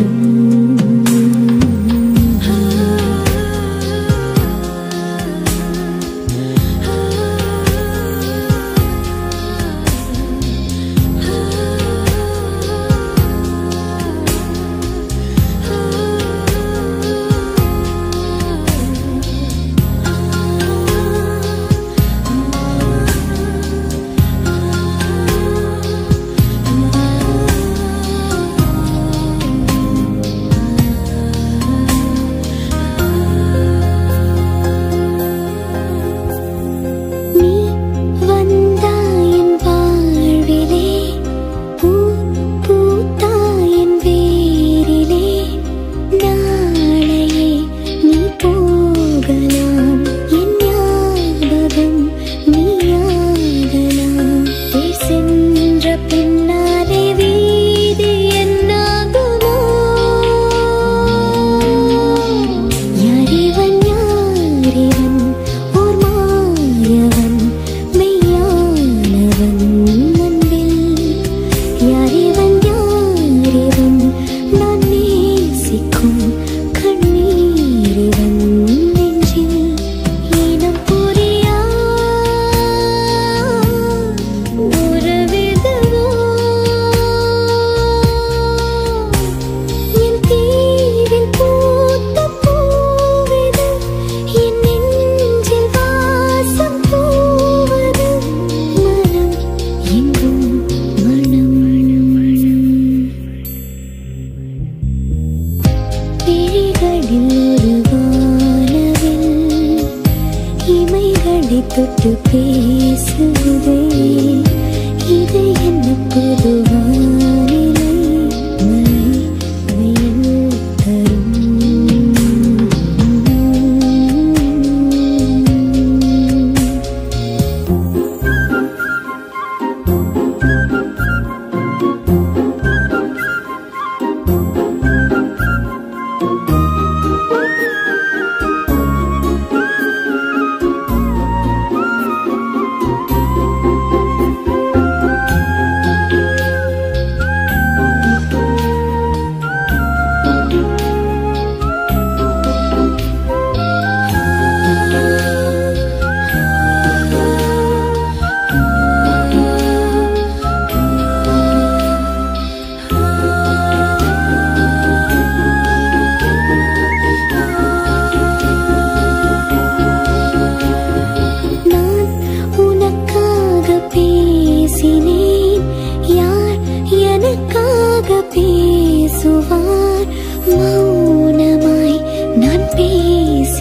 நீ வந்தாயின் வாழ்விலே பூ பூத்தாயின் வேரிலே நாளையே நீ போகலாம் என் ஞாபகம் நீயாகலாம் தேர் சென்ற பின்னாலே வீதி என்னாகுமோ யாரிவன் யாரிவன் ஓர் மாயவன் மெய்யானவன் அன்பில் யாரிவன் யாரிவன் நான் நேசிக்கும் கண்ணீரிவன் நெஞ்சில் இனம் புரியா உறவிதுவோ என் தீவில் பூத்த பூவிது என் நெஞ்சில் வாசம் பூவது மனம் எங்கும் மனம் விழிகளில் ஒரு வானவில் இமைகளை தொட்டு பேசுதே இது என்ன புது வானிலை மழை வெயில் தரும் ஆ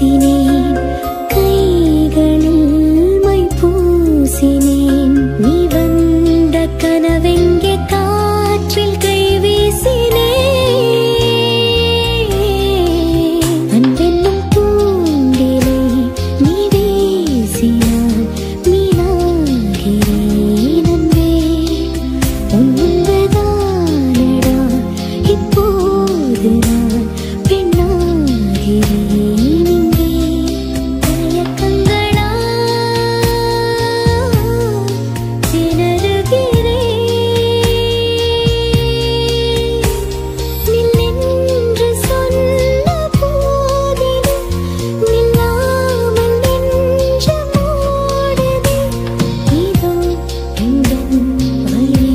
பேசினேன் கைகளில் மை பூசினேன் நீ வந்த கனவெங்கே காற்றில் கை வீசினேன் அன்பென்னும் பூண்டிலே நீ வீசினான் மீனாகிறேன் அன்பே உன்பதானடா இப்போது நான் பெண்ணாகிறேன் இங்கே தயக்கங்களா திணறுகிறேன் நில்லென்று சொன்ன போதிலும் நில்லாமல் நெஞ்சமோடுதே இதோ எங்கள் வழி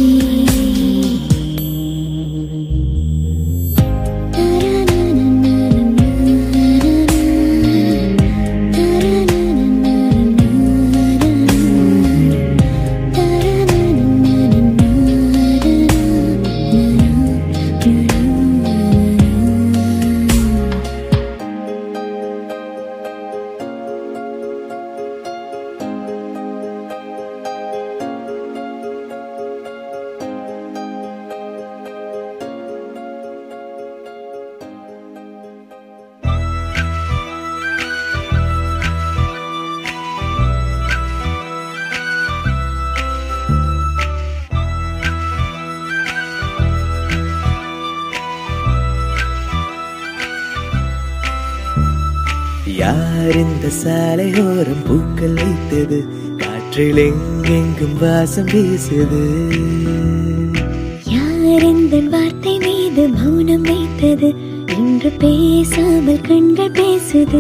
யார் இந்த சாலையோரம் பூக்கள் வைத்தது காற்றில் எங்கெங்கும் வாசம் வீசுது யார் இந்த வார்த்தை மீது மௌனம் வைத்தது இன்று பேசாமல் கண்கள் பேசுது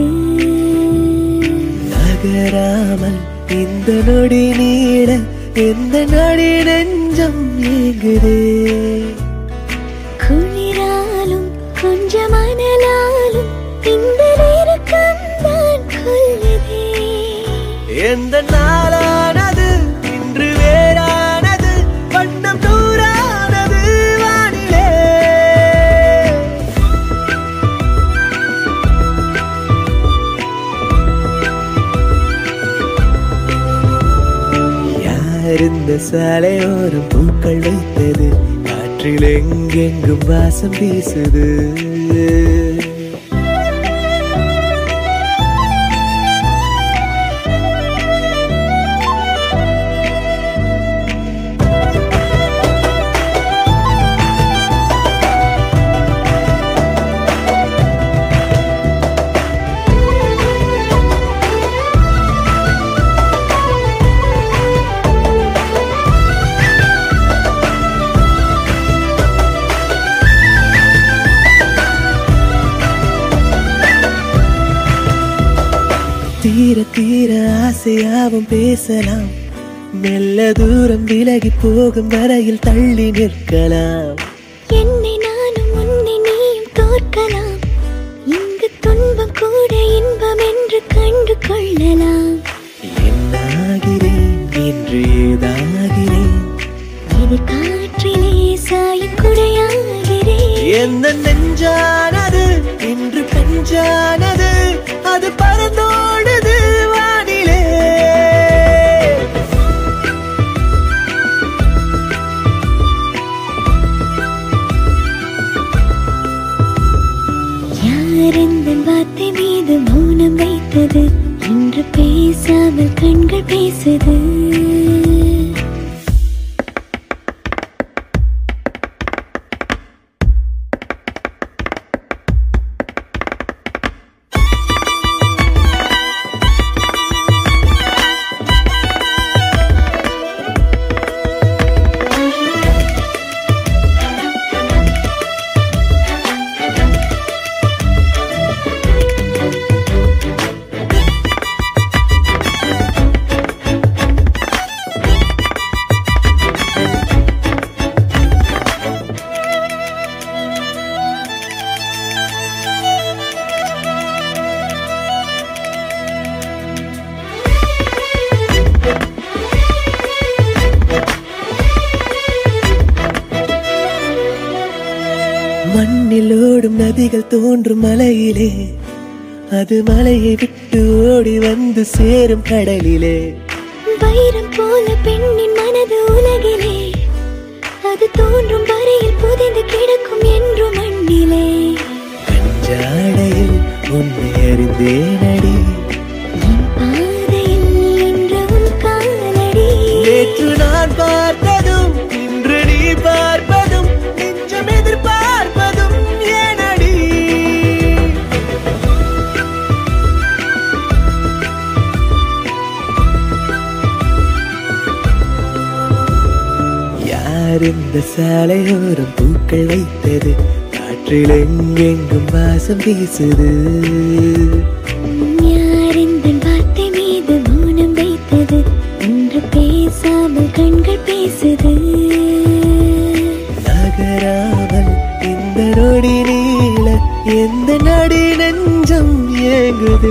நகராமல் இந்த நொடி நீள எந்த நொடி நெஞ்சம் ஏங்குதே குளிராலும் கொஞ்சம் அனலாலும் இந்த நெருக்கம் தான் கொல்லுதே எந்த நாளானது இன்று வேறானது வண்ணம் தூரானது வானிலே யார் இந்த சாலையோரம் பூக்கள் வைத்தது காற்றில் எங்கெங்கும் வாசம் வீசுது தீர தீர ஆசையாவும் பேசலாம் மெல்ல தூரம் விலகி போகும் வரையில் தள்ளி நிற்கலாம் என்னை நானும் உன்னை நீயும் தோற்கலாம் இங்கு துன்பம் கூட இன்பம் என்று கண்டு கொள்ளலாம் என்னாகிறேன் என்று ஏதாகிறேன் இது காற்றிலே சாயும் குடையாகிறேன் எந்த நெஞ்சானது இன்று பெஞ்சானது அது பறந்தோடுது வானிலே யார் இந்த வார்த்தை மீது மௌனம் வைத்தது இன்று பேசாமல் கண்கள் பேசுது மண்ணில் ஓடும் நதிகள் தோன்றும் மலையிலே அது மலையை விட்டு ஓடி வந்து சேரும் கடலிலே வைரம் போல பெண்ணின் மனது உலகிலே அது தோன்றும் வரையில் புதைந்து கிடக்கும் என்றும் மண்ணிலே கஞ்சாடையில் உன்னை அறிந்தேனடி பாதையில் நின்ற உன் காலடி நேற்று நான் பார்த்ததும் இன்று நீ பார்ப்பதும் நெஞ்சம் எதிர்பார்ப்பதும் ஏனடி யார் இந்த சாலையோரம் பூக்கள் வைத்தது காற்றில் எங்கெங்கும் வாசம் வீசுது யார் இந்த வார்த்தை மீது மௌனம் வைத்தது என்று பேசாமல் கண்கள் பேசுது நகராமல் இந்த நொடி நீள எந்த நடி நெஞ்சம் ஏங்குது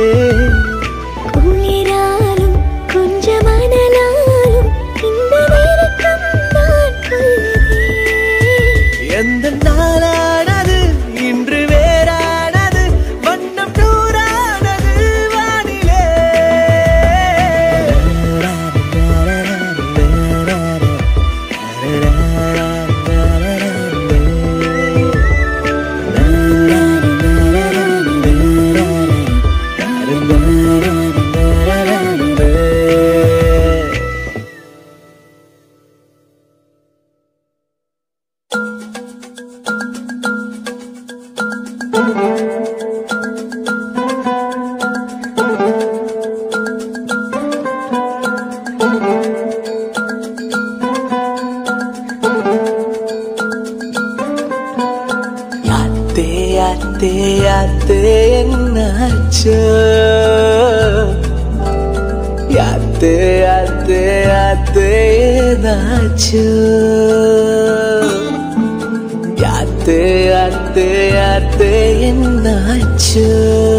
குளிராலும் கொஞ்சம் மணலாலும் இந்த நெருக்கம் நான் கொள்ளுதே எந்த நாளானது இன்று வேறானது வண்ணம் நூறானது வானிலே யாத்தே யாத்தே யாத்தே என்னாச்சோ யாத்தே யாத்தே யாத்தே ஏதாச்சோ யாத்தே யாத்தே யாத்தே என்னாச்சோ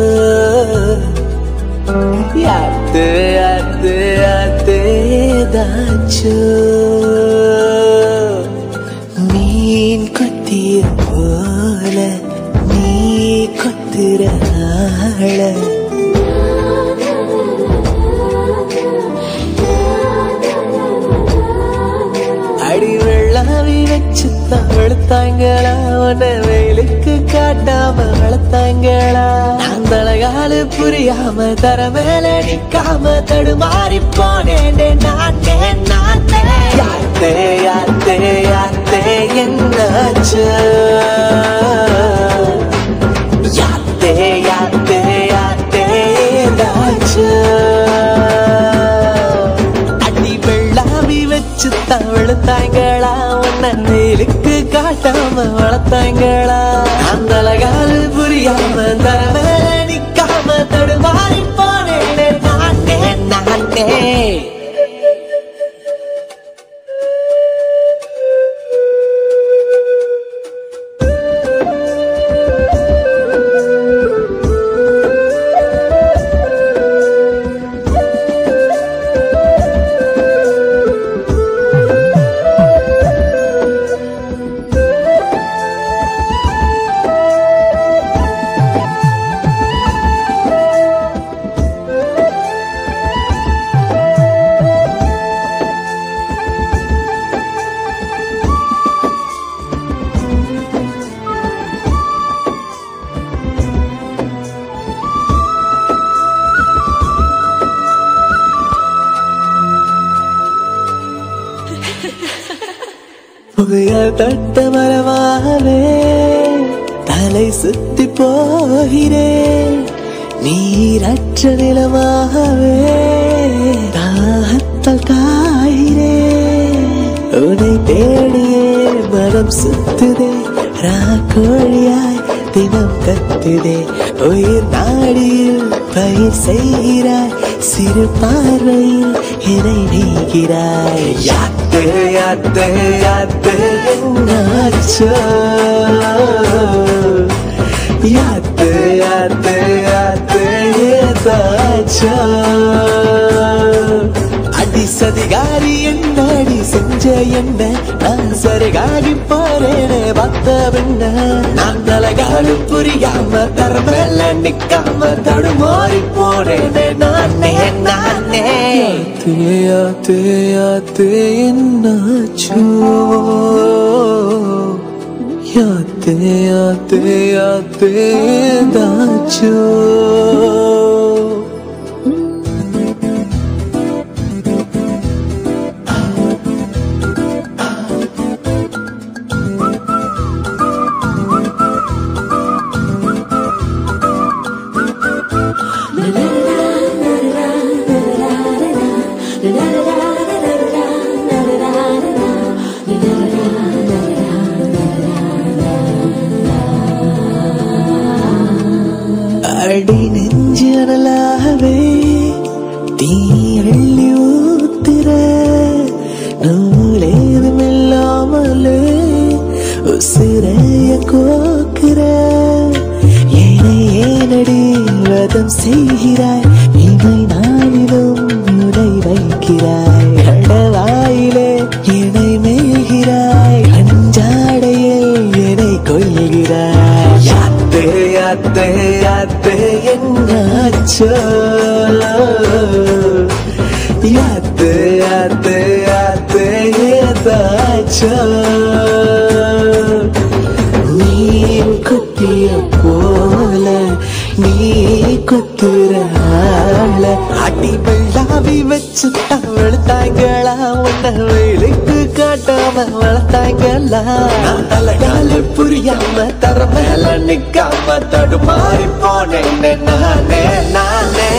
யாத்தே யாத்தே யாத்தே ஏதாச்சோ மீன் கொத்திய போல நீ கொத்துற ஆள அடி வெள்ளாவி வச்சு வளர்த்தாங்களா உன்னை வெயிலுக்கு காட்டாம வளர்த்தாங்களா நான் தலைகாலு புரியாம தர மேல நிக்காம தடுமாறி போனேன் நானே நானே யாத்தே யாத்தே யாத்தே என்னாச்சு யாத்தே யாத்தே யாத்தே ஏதாச்சு அடி வெள்ளாவி வச்சு தவழ்த்தாங்களா உன்னை வெயிலுக்கு காட்டாம வளர்த்தாங்களா அந்த அழகால் புரியாம தர மேல நிக்காம தடுமாறி போனேன் நானே நானே புகைய தட்ட மரமாகவே தலை சுத்தி போகிறேன் நீரற்ற நிலமாகவே தாகத்தால் காகிறேன் உன்னை தேடியே மனம் சுத்துதே ராக்கோழியாய் தினம் கத்துதே உயிர் நாடியில் பயிர் செய்கிறாய் சிறு பார்வையில் என்னை நீகிறாய் யாத்து யாத்து யாத்து என்னாச்சோ யாத்து யாத்து யாத்து ஏதாச்சோ அடி சதிகாரி என்னடி செஞ்ச என்ன நான் சரிகாகி போறேனே பார்த்த பின்ன நான் தலைகாலும் புரியாம தரமேல நிக்காம தடுமாறி போறேனே நானே நானே தேயா தேயா தேன்னாச்சோ யாத்தே யாத்தே யாத்தே தாச்சோ அடி நெஞ்சனலாகவே தீ அள்ளி ஊத்துற நூலேதும் இல்லாமலே உசிரைய கோக்குற ஏனை ஏனடி வதம் செய்கிறாய் இவை நானிலும் உரை வைக்கிறாய் கடவாயிலே என்னை மேய்கிறாய் அஞ்சாடையில் என்னை கொள்கிறாய் யாத்தே யாத்தே யாத்தே என்னாச்சோ யாத்தே யாத்தே யாத்தே ஏதாச்சோ நீ குத்திய போல நீ குத்துற ஆள அடி வெள்ளாவி வச்சு வெளுத்தாங்களா உன்னை வெளுக்கு காட்டாம வளர்த்தாங்களா நான் தலைகால புரியாம தர மேல நிக்காம தடுமாறி போனேன் நானே நானே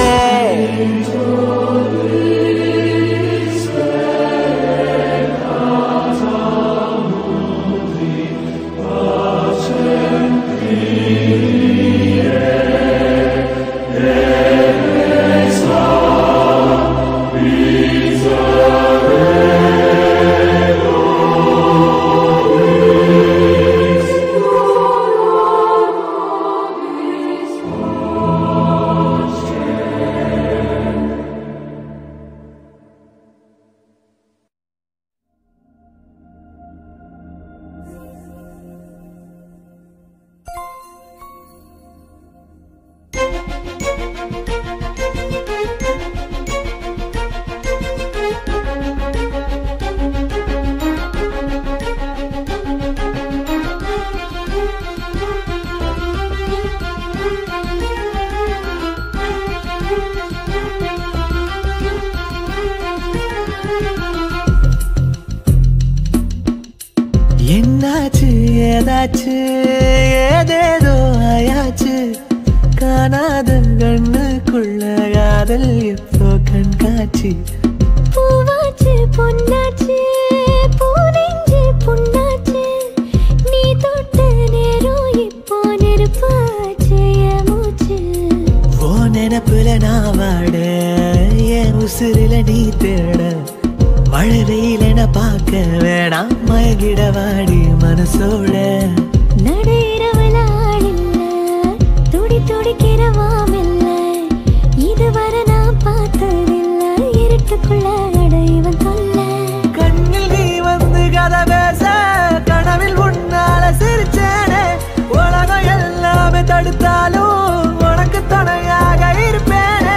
என்னாச்சு ஏதாச்சு ஏதேதோ ஆயாச்சு காணாத கண்ணுக்குள்ள காதல் எப்போ கண் காட்சி பூவாச்சு பொன்னாச்சு பூனெஞ்சு புண்ணாச்சு நீ தொட்ட நேரம் இப்போ நெருப்பாச்சு என் மூச்சு ஓ நினப்புல நான் வாட என் உசுரில நீ தேட மழை வெயிலென பார்க்க வேணாம் மயங்கிட வாடி மனசோட நடையிறவள ஆளில்ல துடி துடிக்கிற மாமில்ல இதுவரை நான் பார்த்ததில்ல இருட்டுக்குள்ள அடைவன் தொல்ல கண்ணில் நீ வந்து கதை பேச கனவில் உன்னால சிரிச்சேனே உலகம் எல்லாமே தடுத்தாலும் உனக்கு துணையாக இருப்பேனே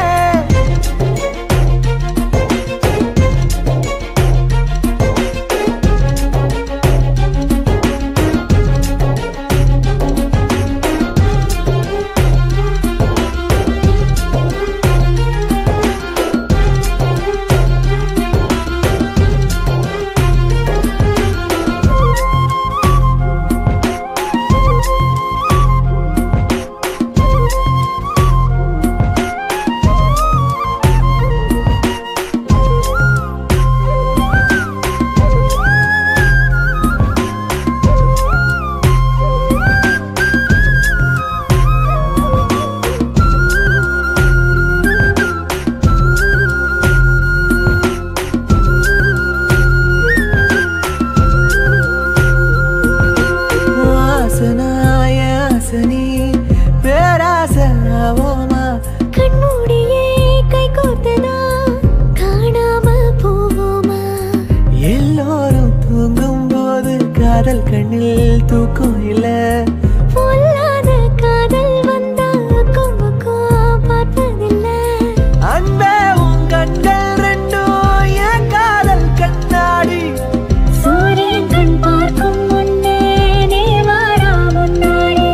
காதல் கண்ணில் தூக்கம் இல்ல பொல்லாத காதல் வந்தா அக்கம் பக்கம் பார்ப்பதில்லை அன்பே உன் கண்கள் ரெண்டும் என் காதல் கண்ணாடி சூரியன் கண் பார்க்கும் முன்னே நீ வாரா முன்னாடி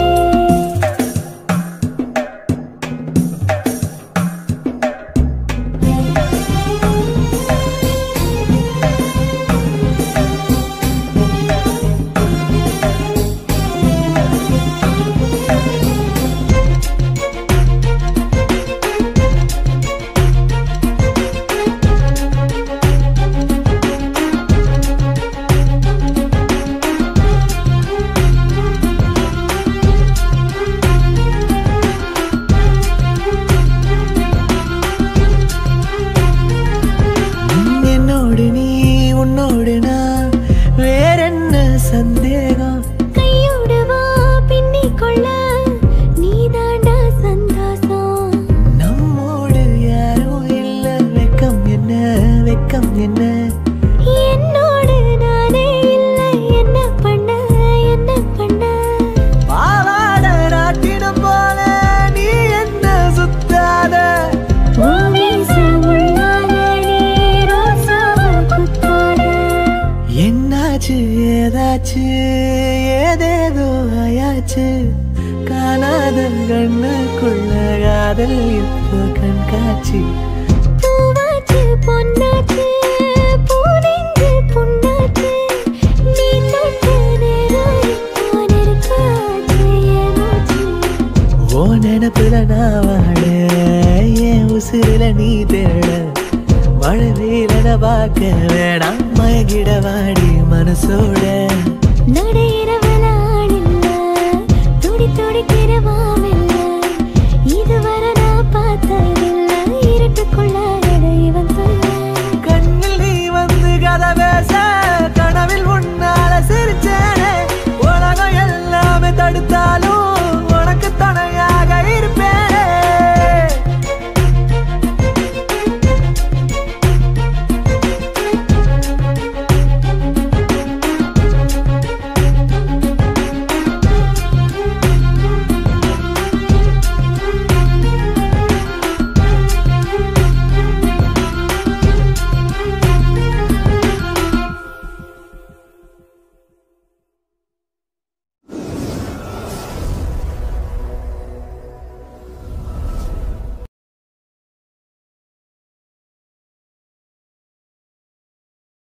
என்னோடு நீ உன்னோடு நான் வேறென்ன சந்தேகம் கையோடு வா பின்னிக் கொள்ள நீதாண்டா சந்தோஷம் நம்மோடு யாரும் இல்ல வெக்கம் என்ன வெக்கம் என்ன என்னோடு நானே இல்லை என்ன பண்ண என்ன பண்ண பாவாட நாட்டினம் போல நீ என்ன சுத்தாத பூமீச உள்ளாலே நீ ரோசாவை குத்தாத என்னாச்சு ஏதாச்சு ஏதேதோ ஆயாச்சு காணாத கண்ணுக்குள்ள காதல் இப்போ கண்காட்சி பூவாச்சு பொன்னாச்சு பூனெஞ்சு புண்ணாச்சு நீ தொட்ட நேரம் இப்போ நெருக்காச்சு ஏமாச்சு ஓ நினப்புல நான் வாட என் உசுருல நீ தேட மழை வெயில பார்க்க வேணாம் மயங்கிட வாடி மனசோட நடையிற